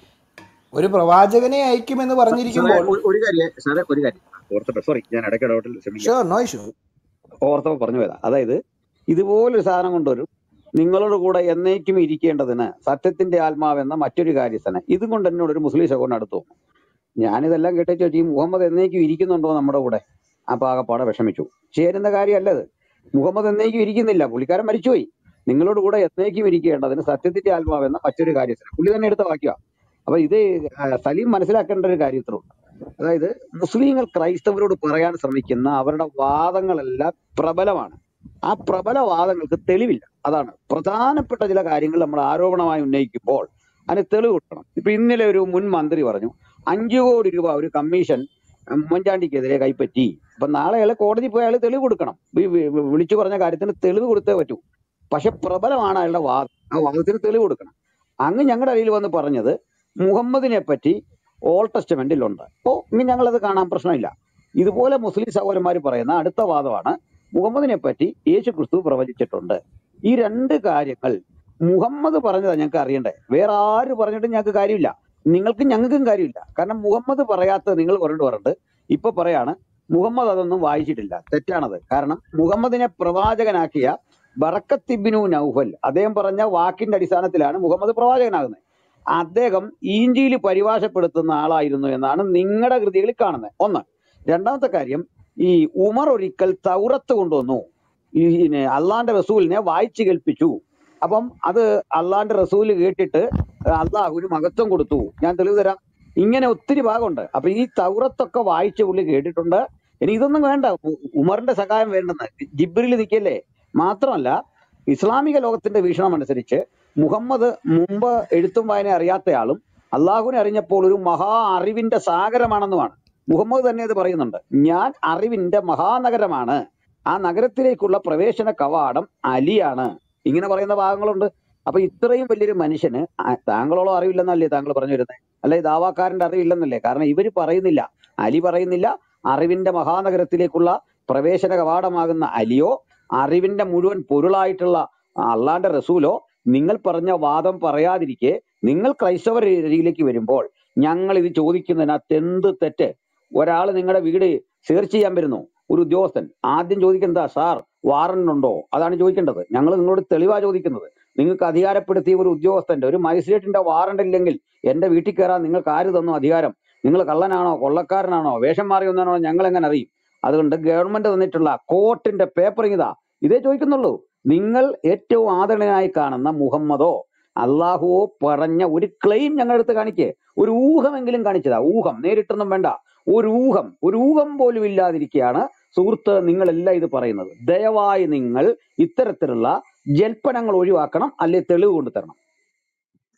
ഒരു പ്രവാചകനെ അയക്കുമെന്ന് സാറേ പറഞ്ഞിരിക്കുമ്പോൾ ഒരു ഒരു കാര്യം സാറേ ഒരു കാര്യം ഓർത്തപ്പോ സോറി ഞാൻ ഇടയ്ക്ക് ഇടപെട്ടിൽ ക്ഷമിക്കാം ഷുവർ നോ ഇഷ്യൂ ഓർത്തപ്പോ പറഞ്ഞു പോയതാ അതായത് ഇതുപോലൊരു സാധനം കൊണ്ടുവരും നിങ്ങളോട് കൂടെ എന്നേക്കും ഇരിക്കേണ്ടതിന് സത്യത്തിന്റെ ആത്മാവെന്ന മറ്റൊരു കാര്യസ്ഥന് ഇതും കൊണ്ട് എന്നോട് ഒരു മുസ്ലിം സഹോദരൻ അടുത്തു വന്നു. ഞാനിതെല്ലാം കേട്ടേച്ച് വെച്ച് ഈ മുഹമ്മദ് എന്നേക്കും ഇരിക്കുന്നുണ്ടോ നമ്മുടെ കൂടെ അപ്പൊ ആകെപ്പാടെ വിഷമിച്ചു ചേരുന്ന കാര്യമല്ലത് മുഹമ്മദ് എന്നേക്കും ഇരിക്കുന്നില്ല പുള്ളിക്കാരൻ മരിച്ചുപോയി നിങ്ങളോട് കൂടെ എന്നേക്കും ഇരിക്കേണ്ടതിന് സത്യത്തിന്റെ ആത്മാവെന്ന മറ്റൊരു കാര്യസ്ഥന് പുള്ളി തന്നെ എടുത്ത വാക്യ അപ്പൊ ഇത് ആ, സലീം മനസ്സിലാക്കേണ്ട ഒരു കാര്യത്തിലുണ്ട് അതായത് മുസ്ലിങ്ങൾ ക്രൈസ്തവരോട് പറയാൻ ശ്രമിക്കുന്ന അവരുടെ വാദങ്ങളെല്ലാം പ്രബലമാണ് ആ പ്രബല വാദങ്ങൾക്ക് തെളിവില്ല അതാണ് പ്രധാനപ്പെട്ട ചില കാര്യങ്ങൾ നമ്മൾ ആരോപണമായി ഉന്നയിക്കുമ്പോൾ അതിന് തെളിവ് കൊടുക്കണം ഇപ്പൊ ഇന്നലെ ഒരു മുൻ മന്ത്രി പറഞ്ഞു അഞ്ചു കോടി രൂപ ഒരു കമ്മീഷൻ ഉമ്മൻചാണ്ടിക്കെതിരെ കൈപ്പറ്റി അപ്പൊ നാളെ അയാൾ കോടതി പോയി അയാൾ തെളിവ് കൊടുക്കണം ഈ വി- വി- വിളിച്ചു പറഞ്ഞ കാര്യത്തിന് തെളിവ് കൊടുത്തേ പറ്റൂ പക്ഷെ പ്രബലമാണ് അയാളുടെ വാദം ആ വാദത്തിന് തെളിവ് കൊടുക്കണം അങ്ങ് ഞങ്ങളുടെ അടിയിൽ വന്ന് പറഞ്ഞത് മുഹമ്മദിനെ പറ്റി ഓൾ ടെസ്റ്റമെന്റിലുണ്ട് ഓ ഇനി ഞങ്ങളത് കാണാൻ പ്രശ്നമില്ല ഇതുപോലെ മുസ്ലിം സഹോദരന്മാർ പറയുന്ന അടുത്ത വാദമാണ് മുഹമ്മദിനെ പറ്റി യേശു ക്രിസ്തു പ്രവചിച്ചിട്ടുണ്ട് ഈ രണ്ട് കാര്യങ്ങൾ മുഹമ്മദ് പറഞ്ഞതാ ഞങ്ങൾക്ക് അറിയണ്ടേ വേറെ ആര് പറഞ്ഞിട്ടും ഞങ്ങൾക്ക് കാര്യമില്ല നിങ്ങൾക്കും ഞങ്ങൾക്കും കാര്യമില്ല കാരണം മുഹമ്മദ് പറയാത്തത് നിങ്ങൾ പറഞ്ഞിട്ട് പറഞ്ഞിട്ട് ഇപ്പൊ പറയാണ് മുഹമ്മദ് അതൊന്നും വായിച്ചിട്ടില്ല തെറ്റാണത് കാരണം മുഹമ്മദിനെ പ്രവാചകനാക്കിയ ബറക്കത്തിബിനു നൗഫൽ അദ്ദേഹം പറഞ്ഞ വാക്കിന്റെ അടിസ്ഥാനത്തിലാണ് മുഹമ്മദ് പ്രവാചകനാകുന്നത് അദ്ദേഹം ഈഞ്ചിയിൽ പരിഭാഷപ്പെടുത്തുന്ന ആളായിരുന്നു എന്നാണ് നിങ്ങളുടെ കൃതികളിൽ കാണുന്നത് ഒന്ന് രണ്ടാമത്തെ കാര്യം ഈ ഉമർ ഒരിക്കൽ തൗറത്ത് കൊണ്ടുവന്നു ഈ പിന്നെ അള്ളാന്റെ റസൂലിനെ വായിച്ചു കേൾപ്പിച്ചു അപ്പം അത് അള്ളാന്റെ റസൂല് കേട്ടിട്ട് അള്ളാഹുവിന് മഹത്വം കൊടുത്തു ഞാൻ തെളിവ് തരാം ഇങ്ങനെ ഒത്തിരി ഭാഗമുണ്ട് അപ്പൊ ഈ തൗറത്തൊക്കെ വായിച്ച പുള്ളി കേട്ടിട്ടുണ്ട് ഇനി ഇതൊന്നും വേണ്ട ഉ- ഉമറിന്റെ സഹായം വേണ്ടെന്ന് ജിബ്രിൽ നിൽക്കല്ലേ മാത്രമല്ല ഇസ്ലാമിക ലോകത്തിന്റെ വീക്ഷണം അനുസരിച്ച് മുഹമ്മദ് മുമ്പ് എഴുത്തും വായന അറിയാത്തയാളും അള്ളാഹുവിനെ അറിഞ്ഞപ്പോൾ ഒരു മഹാ അറിവിന്റെ സാഗരമാണെന്നുമാണ് മുഹമ്മദ് തന്നെ അത് പറയുന്നുണ്ട് ഞാൻ അറിവിന്റെ മഹാനഗരമാണ് ആ നഗരത്തിലേക്കുള്ള പ്രവേശന കവാടം അലിയാണ് ഇങ്ങനെ പറയുന്ന ഭാഗങ്ങളുണ്ട് അപ്പൊ ഇത്രയും വലിയൊരു മനുഷ്യന് ആ- താങ്കളോളം അറിവില്ലെന്നല്ലേ താങ്കൾ പറഞ്ഞു വരുന്നത് അല്ലെ ദാവാക്കാരന്റെ അറിവില്ലെന്നല്ലേ കാരണം ഇവര് പറയുന്നില്ല അലി പറയുന്നില്ല അറിവിന്റെ മഹാനഗരത്തിലേക്കുള്ള പ്രവേശന കവാടമാകുന്ന അലിയോ അറിവിന്റെ മുഴുവൻ പൊരുളായിട്ടുള്ള അള്ളാന്റെ റസൂലോ നിങ്ങൾ പറഞ്ഞ വാദം പറയാതിരിക്കെ നിങ്ങൾ ക്രൈസ്തവ രീതിയിലേക്ക് വരുമ്പോൾ ഞങ്ങൾ ഇത് ചോദിക്കുന്നതിനകത്ത് എന്ത് തെറ്റ് ഒരാൾ നിങ്ങളുടെ വീട് സെർച്ച് ചെയ്യാൻ വരുന്നു ഒരു ഉദ്യോഗസ്ഥൻ ആദ്യം ചോദിക്കുന്നത് സാർ വാറണ്ട് ഉണ്ടോ അതാണ് ചോദിക്കേണ്ടത് ഞങ്ങൾ നിങ്ങളോട് തെളിവാ ചോദിക്കുന്നത് നിങ്ങൾക്ക് അധികാരപ്പെടുത്തിയ ഒരു ഉദ്യോഗസ്ഥന്റെ ഒരു മജിസ്ട്രേറ്റിന്റെ വാറണ്ട് ഇല്ലെങ്കിൽ എന്റെ വീട്ടിൽ കയറാൻ നിങ്ങൾക്ക് ആര് തന്നു അധികാരം നിങ്ങൾ കള്ളനാണോ കൊള്ളക്കാരനാണോ വേഷം മാറി വന്നാണോ ഞങ്ങൾ എങ്ങനെ അറിയും അതുകൊണ്ട് ഗവൺമെന്റ് തന്നിട്ടുള്ള കോർട്ടിന്റെ പേപ്പറിങ് ഇതാ ഇതേ ചോദിക്കുന്നുള്ളൂ നിങ്ങൾ ഏറ്റവും ആദരണീയനായി കാണുന്ന മുഹമ്മദോ അള്ളാഹുവോ പറഞ്ഞ ഒരു ക്ലെയിം ഞങ്ങളുടെ അടുത്ത് കാണിക്കേ ഒരു ഊഹമെങ്കിലും കാണിച്ചതാ ഊഹം നേരിട്ടൊന്നും വേണ്ട ഒരു ഊഹം ഒരു ഊഹം പോലും ഇല്ലാതിരിക്കുകയാണ് സുഹൃത്ത് നിങ്ങളെല്ലാം ഇത് പറയുന്നത് ദയവായി നിങ്ങൾ ഇത്തരത്തിലുള്ള ജൽപ്പനങ്ങൾ ഒഴിവാക്കണം അല്ലെങ്കിൽ തെളിവ് കൊണ്ടുതരണം